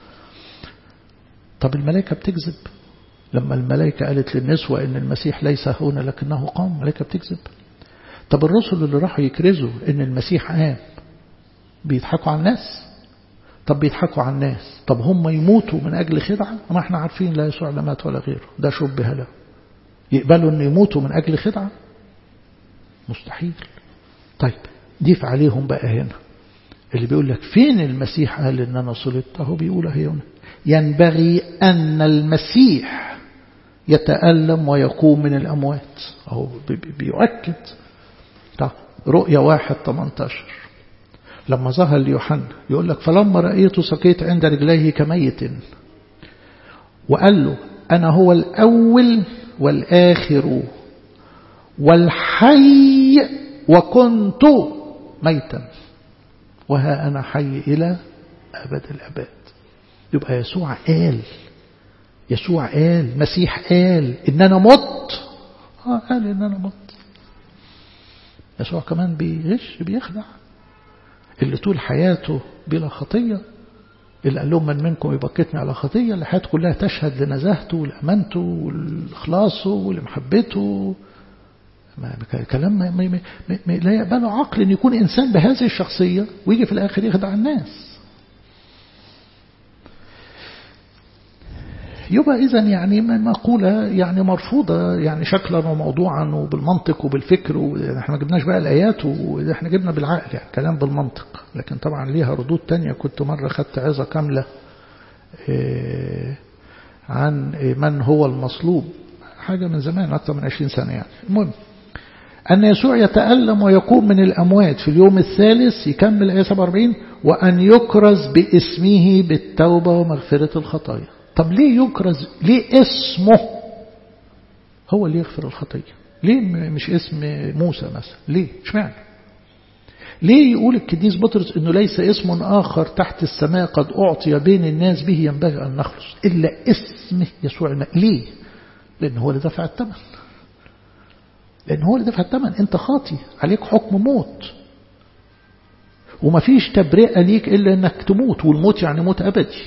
طب الملائكة بتكذب لما الملائكة قالت للنسوة ان المسيح ليس هنا لكنه قام الملائكة بتكذب طب الرسل اللي راحوا يكرزوا ان المسيح قام بيضحكوا على الناس طب بيضحكوا على الناس طب هم يموتوا من أجل خدعة ما احنا عارفين لا يسوع لا مات ولا غيره ده شبه له يقبلوا أن يموتوا من أجل خدعة مستحيل طيب ضيف عليهم بقى هنا اللي بيقول لك فين المسيح قال ان انا صلبت اهو بيقول هنا ينبغي ان المسيح يتألم ويقوم من الأموات أهو بيؤكد طب رؤية واحد 18 لما ظهر ليوحنا يقول لك فلما رأيته سقيت عند رجليه كميت وقال له أنا هو الأول والآخر والحي وكنت ميتا وها أنا حي إلى أبد الأبد يبقى يسوع قال يسوع قال مسيح قال إن أنا مت آه قال إن أنا مت يسوع كمان بيغش بيخدع اللي طول حياته بلا خطية اللي قال لهم من منكم يبكتني على خطية اللي حياته كلها تشهد لنزاهته ولأمانته ولإخلاصه ولمحبته ما كلام ما ما ما ما لا يقبله عقل أن يكون إنسان بهذه الشخصية ويجي في الآخر يخدع الناس يبقى إذا يعني مقولة يعني مرفوضة يعني شكلا وموضوعا وبالمنطق وبالفكر احنا ما جبناش بقى الآيات واحنا جبنا بالعقل يعني كلام بالمنطق لكن طبعا ليها ردود تانية كنت مرة خدت عظة كاملة عن من هو المصلوب حاجة من زمان أكثر من 20 سنة يعني المهم أن يسوع يتألم ويقوم من الأموات في اليوم الثالث يكمل آية 47 وأن يكرز باسمه بالتوبة ومغفرة الخطايا طب ليه يكرز ليه اسمه هو اللي يغفر الخطية ليه مش اسم موسى مثلا ليه اشمعنى ليه يقول القديس بطرس انه ليس اسم اخر تحت السماء قد اعطي بين الناس به ينبغي ان نخلص الا اسمه يسوع الماء ليه لان هو اللي دفع الثمن لان هو اللي دفع الثمن انت خاطي عليك حكم موت ومفيش تبرئة ليك إلا أنك تموت والموت يعني موت أبدي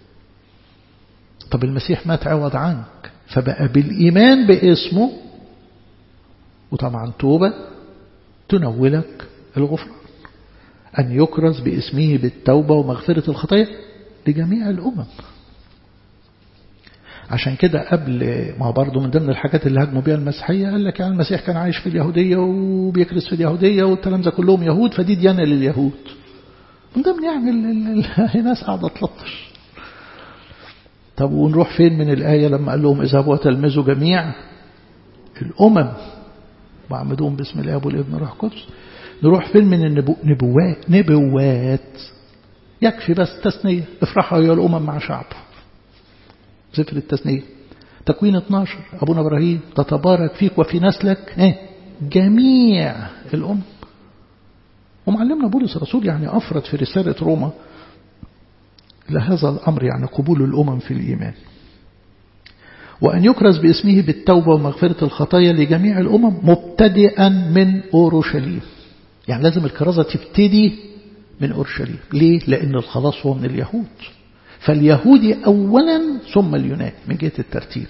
طب المسيح مات عوض عنك فبقى بالإيمان باسمه وطبعا توبة تنولك الغفران أن يكرز باسمه بالتوبة ومغفرة الخطايا لجميع الأمم عشان كده قبل ما برضه من ضمن الحاجات اللي هاجموا بيها المسيحية قال لك يعني المسيح كان عايش في اليهودية وبيكرس في اليهودية والكلام ده كلهم يهود فدي ديانة لليهود من ضمن يعني الناس قاعدة تلطش طب ونروح فين من الآية لما قال لهم اذهبوا وتلمذوا جميع الأمم وعمدوهم باسم الآب والابن والروح القدس نروح فين من النبو... نبوات نبوات يكفي بس تثنية افرحوا يا الأمم مع شعب سفر التثنية تكوين 12 أبونا إبراهيم تتبارك فيك وفي نسلك ايه جميع الأمم ومعلمنا بولس الرسول يعني أفرد في رسالة روما لهذا الأمر يعني قبول الأمم في الإيمان وأن يكرز باسمه بالتوبة ومغفرة الخطايا لجميع الأمم مبتدئا من أورشليم يعني لازم الكرازة تبتدي من أورشليم ليه؟ لأن الخلاص هو من اليهود فاليهودي أولا ثم اليونان من جهة الترتيب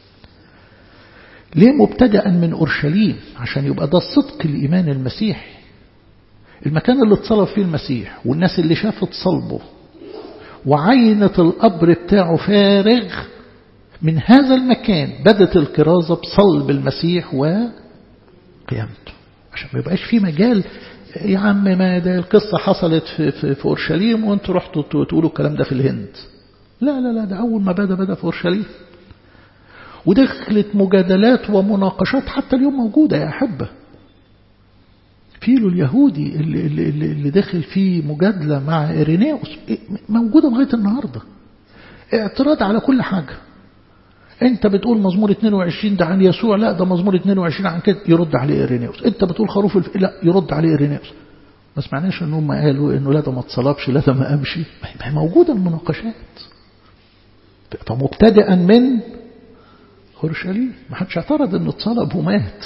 ليه مبتدأ من أورشليم عشان يبقى ده صدق الإيمان المسيحي المكان اللي اتصلب فيه المسيح والناس اللي شافت صلبه وعينة القبر بتاعه فارغ من هذا المكان بدت الكرازة بصلب المسيح وقيامته عشان ما يبقاش في مجال يا عم ما ده القصة حصلت في, في, في أورشليم وانتوا رحتوا تقولوا الكلام ده في الهند لا لا لا ده أول ما بدأ بدأ في أورشليم ودخلت مجادلات ومناقشات حتى اليوم موجودة يا أحبة فيلو اليهودي اللي, اللي, اللي دخل فيه مجادلة مع إيرينيوس موجودة لغاية النهاردة اعتراض على كل حاجة انت بتقول مزمور 22 ده عن يسوع لا ده مزمور 22 عن كده يرد عليه إيرينيوس انت بتقول خروف الف... لا يرد عليه إيرينيوس ما سمعناش ان هم قالوا انه لا ده ما اتصلبش لا ده ما قامش ما هي موجودة المناقشات فمبتدئا من اورشليم ما حدش اعترض انه اتصلب ومات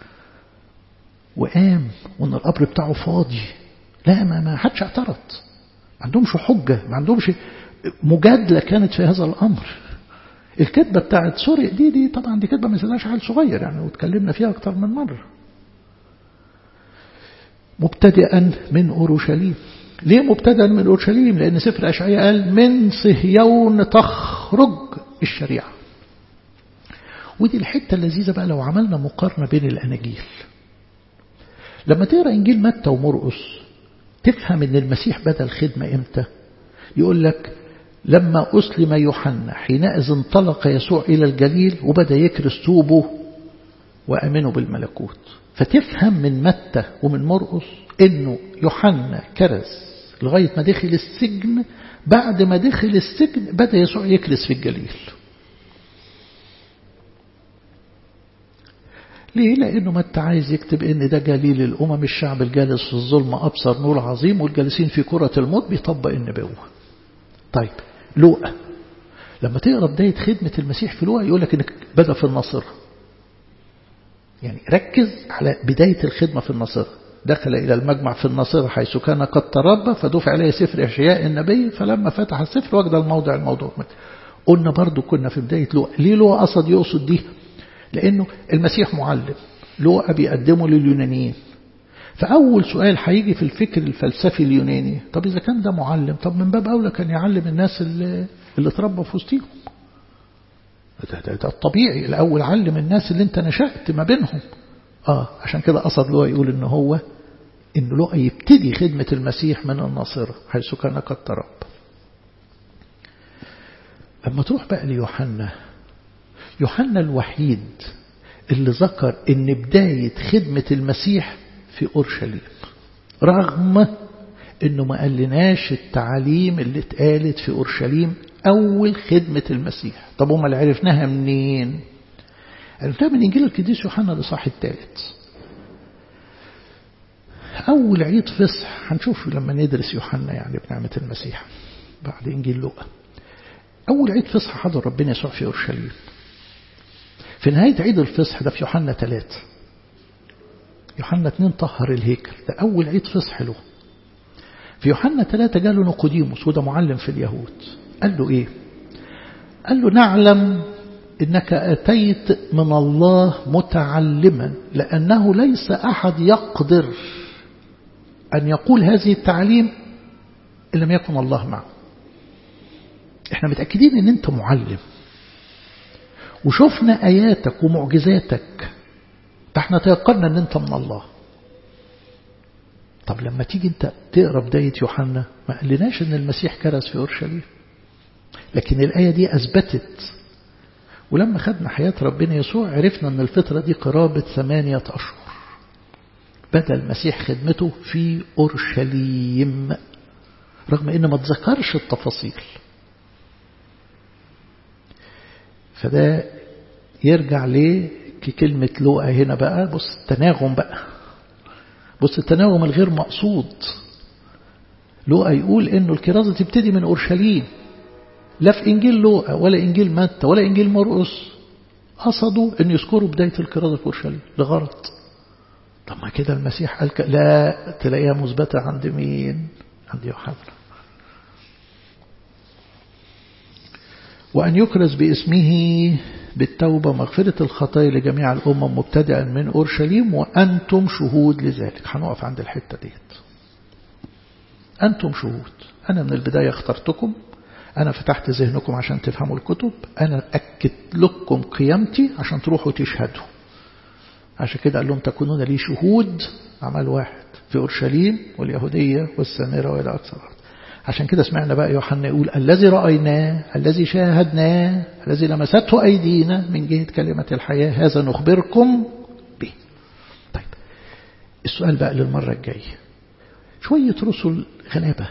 وقام وان القبر بتاعه فاضي لا ما ما حدش اعترض ما عندهمش حجة ما عندهمش مجادلة كانت في هذا الأمر الكذبة بتاعت سوريا دي دي طبعا دي كذبة ما يصدقهاش عيل صغير يعني واتكلمنا فيها أكتر من مرة مبتدئا من أورشليم ليه مبتدئا من أورشليم لأن سفر أشعياء قال من صهيون تخرج الشريعة ودي الحتة اللذيذة بقى لو عملنا مقارنة بين الأناجيل لما تقرأ إنجيل متى ومرقس تفهم إن المسيح بدأ الخدمة إمتى يقول لك لما أسلم يوحنا حينئذ انطلق يسوع إلى الجليل وبدأ يكرس توبه وأمنوا بالملكوت فتفهم من متى ومن مرقس إنه يوحنا كرس لغاية ما دخل السجن بعد ما دخل السجن بدأ يسوع يكرس في الجليل ليه؟ لأنه متى عايز يكتب إن ده جليل الأمم الشعب الجالس في الظلم أبصر نور عظيم والجالسين في كرة الموت بيطبق النبوة طيب لوقا لما تقرا بداية خدمة المسيح في لوقا يقول لك إنك بدأ في الناصرة يعني ركز على بداية الخدمة في الناصرة دخل إلى المجمع في الناصرة حيث كان قد تربى فدفع عليه سفر إشعياء النبي فلما فتح السفر وجد الموضع الموضوع قلنا برضو كنا في بداية لوقا ليه لوقا قصد يقصد دي لأنه المسيح معلم لوقا بيقدمه لليونانيين فأول سؤال هيجي في الفكر الفلسفي اليوناني طب إذا كان ده معلم طب من باب أولى كان يعلم الناس اللي, اللي اتربى في وسطيهم ده, ده, ده الطبيعي الأول علم الناس اللي انت نشأت ما بينهم آه عشان كده قصد لوقا يقول إن هو إن لوقا يبتدي خدمة المسيح من الناصرة حيث كان قد تربى لما تروح بقى ليوحنا يوحنا الوحيد اللي ذكر ان بداية خدمة المسيح في أورشليم رغم انه ما قالناش التعاليم اللي اتقالت في أورشليم أول خدمة المسيح طب وما اللي عرفناها منين عرفناها من إنجيل القديس يوحنا الإصحاح الثالث أول عيد فصح هنشوف لما ندرس يوحنا يعني بنعمة المسيح بعد إنجيل لوقا أول عيد فصح حضر ربنا يسوع في أورشليم في نهاية عيد الفصح ده في يوحنا ثلاثة يوحنا اثنين طهر الهيكل ده أول عيد فصح له في يوحنا ثلاثة قال له نقوديموس وده معلم في اليهود قال له إيه قال له نعلم إنك أتيت من الله متعلما لأنه ليس أحد يقدر أن يقول هذه التعليم إن لم يكن الله معه احنا متأكدين ان انت معلم وشفنا آياتك ومعجزاتك ده احنا تيقنا ان انت من الله طب لما تيجي انت تقرا بداية يوحنا ما قالناش ان المسيح كرز في اورشليم لكن الآية دي أثبتت ولما خدنا حياة ربنا يسوع عرفنا ان الفترة دي قرابة ثمانية أشهر بدأ المسيح خدمته في أورشليم رغم ان ما تذكرش التفاصيل فده يرجع ليه كلمة لوقا هنا بقى بص التناغم بقى بص التناغم الغير مقصود لوقا يقول انه الكرازة تبتدي من اورشليم لا في انجيل لوقا ولا انجيل متى ولا انجيل مرقس قصدوا ان يذكروا بداية الكرازة في اورشليم لغرض طب ما كده المسيح قال لا تلاقيها مثبتة عند مين عند يوحنا وأن يكرز باسمه بالتوبة مغفرة الخطايا لجميع الأمم مبتدئا من أورشليم وأنتم شهود لذلك هنقف عند الحتة ديت أنتم شهود أنا من البداية اخترتكم أنا فتحت ذهنكم عشان تفهموا الكتب أنا أكد لكم قيامتي عشان تروحوا تشهدوا عشان كده قال لهم تكونون لي شهود عمل واحد في أورشليم واليهودية والسامرة وإلى أقصى الأرض عشان كده سمعنا بقى يوحنا يقول الذي رأيناه الذي شاهدناه الذي لمسته أيدينا من جهة كلمة الحياة هذا نخبركم به طيب السؤال بقى للمرة الجاية شوية رسل غلابة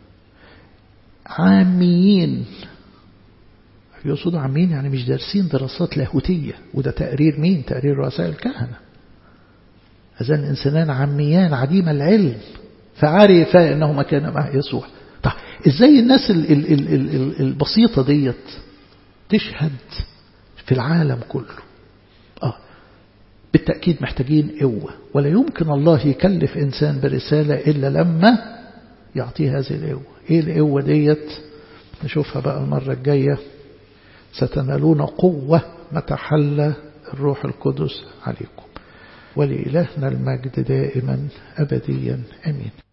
عاميين يقصدوا عاميين يعني مش دارسين دراسات لاهوتية وده تقرير مين تقرير رؤساء الكهنة أذن إنسانان عاميان عديم العلم فعرفا أنهما كان مع يسوع طيب إزاي الناس ال ال ال ال البسيطة ديت تشهد في العالم كله آه بالتأكيد محتاجين قوة ولا يمكن الله يكلف إنسان برسالة إلا لما يعطيه هذه القوة إيه القوة ديت نشوفها بقى المرة الجاية ستنالون قوة متى حل الروح القدس عليكم ولإلهنا المجد دائما أبديا أمين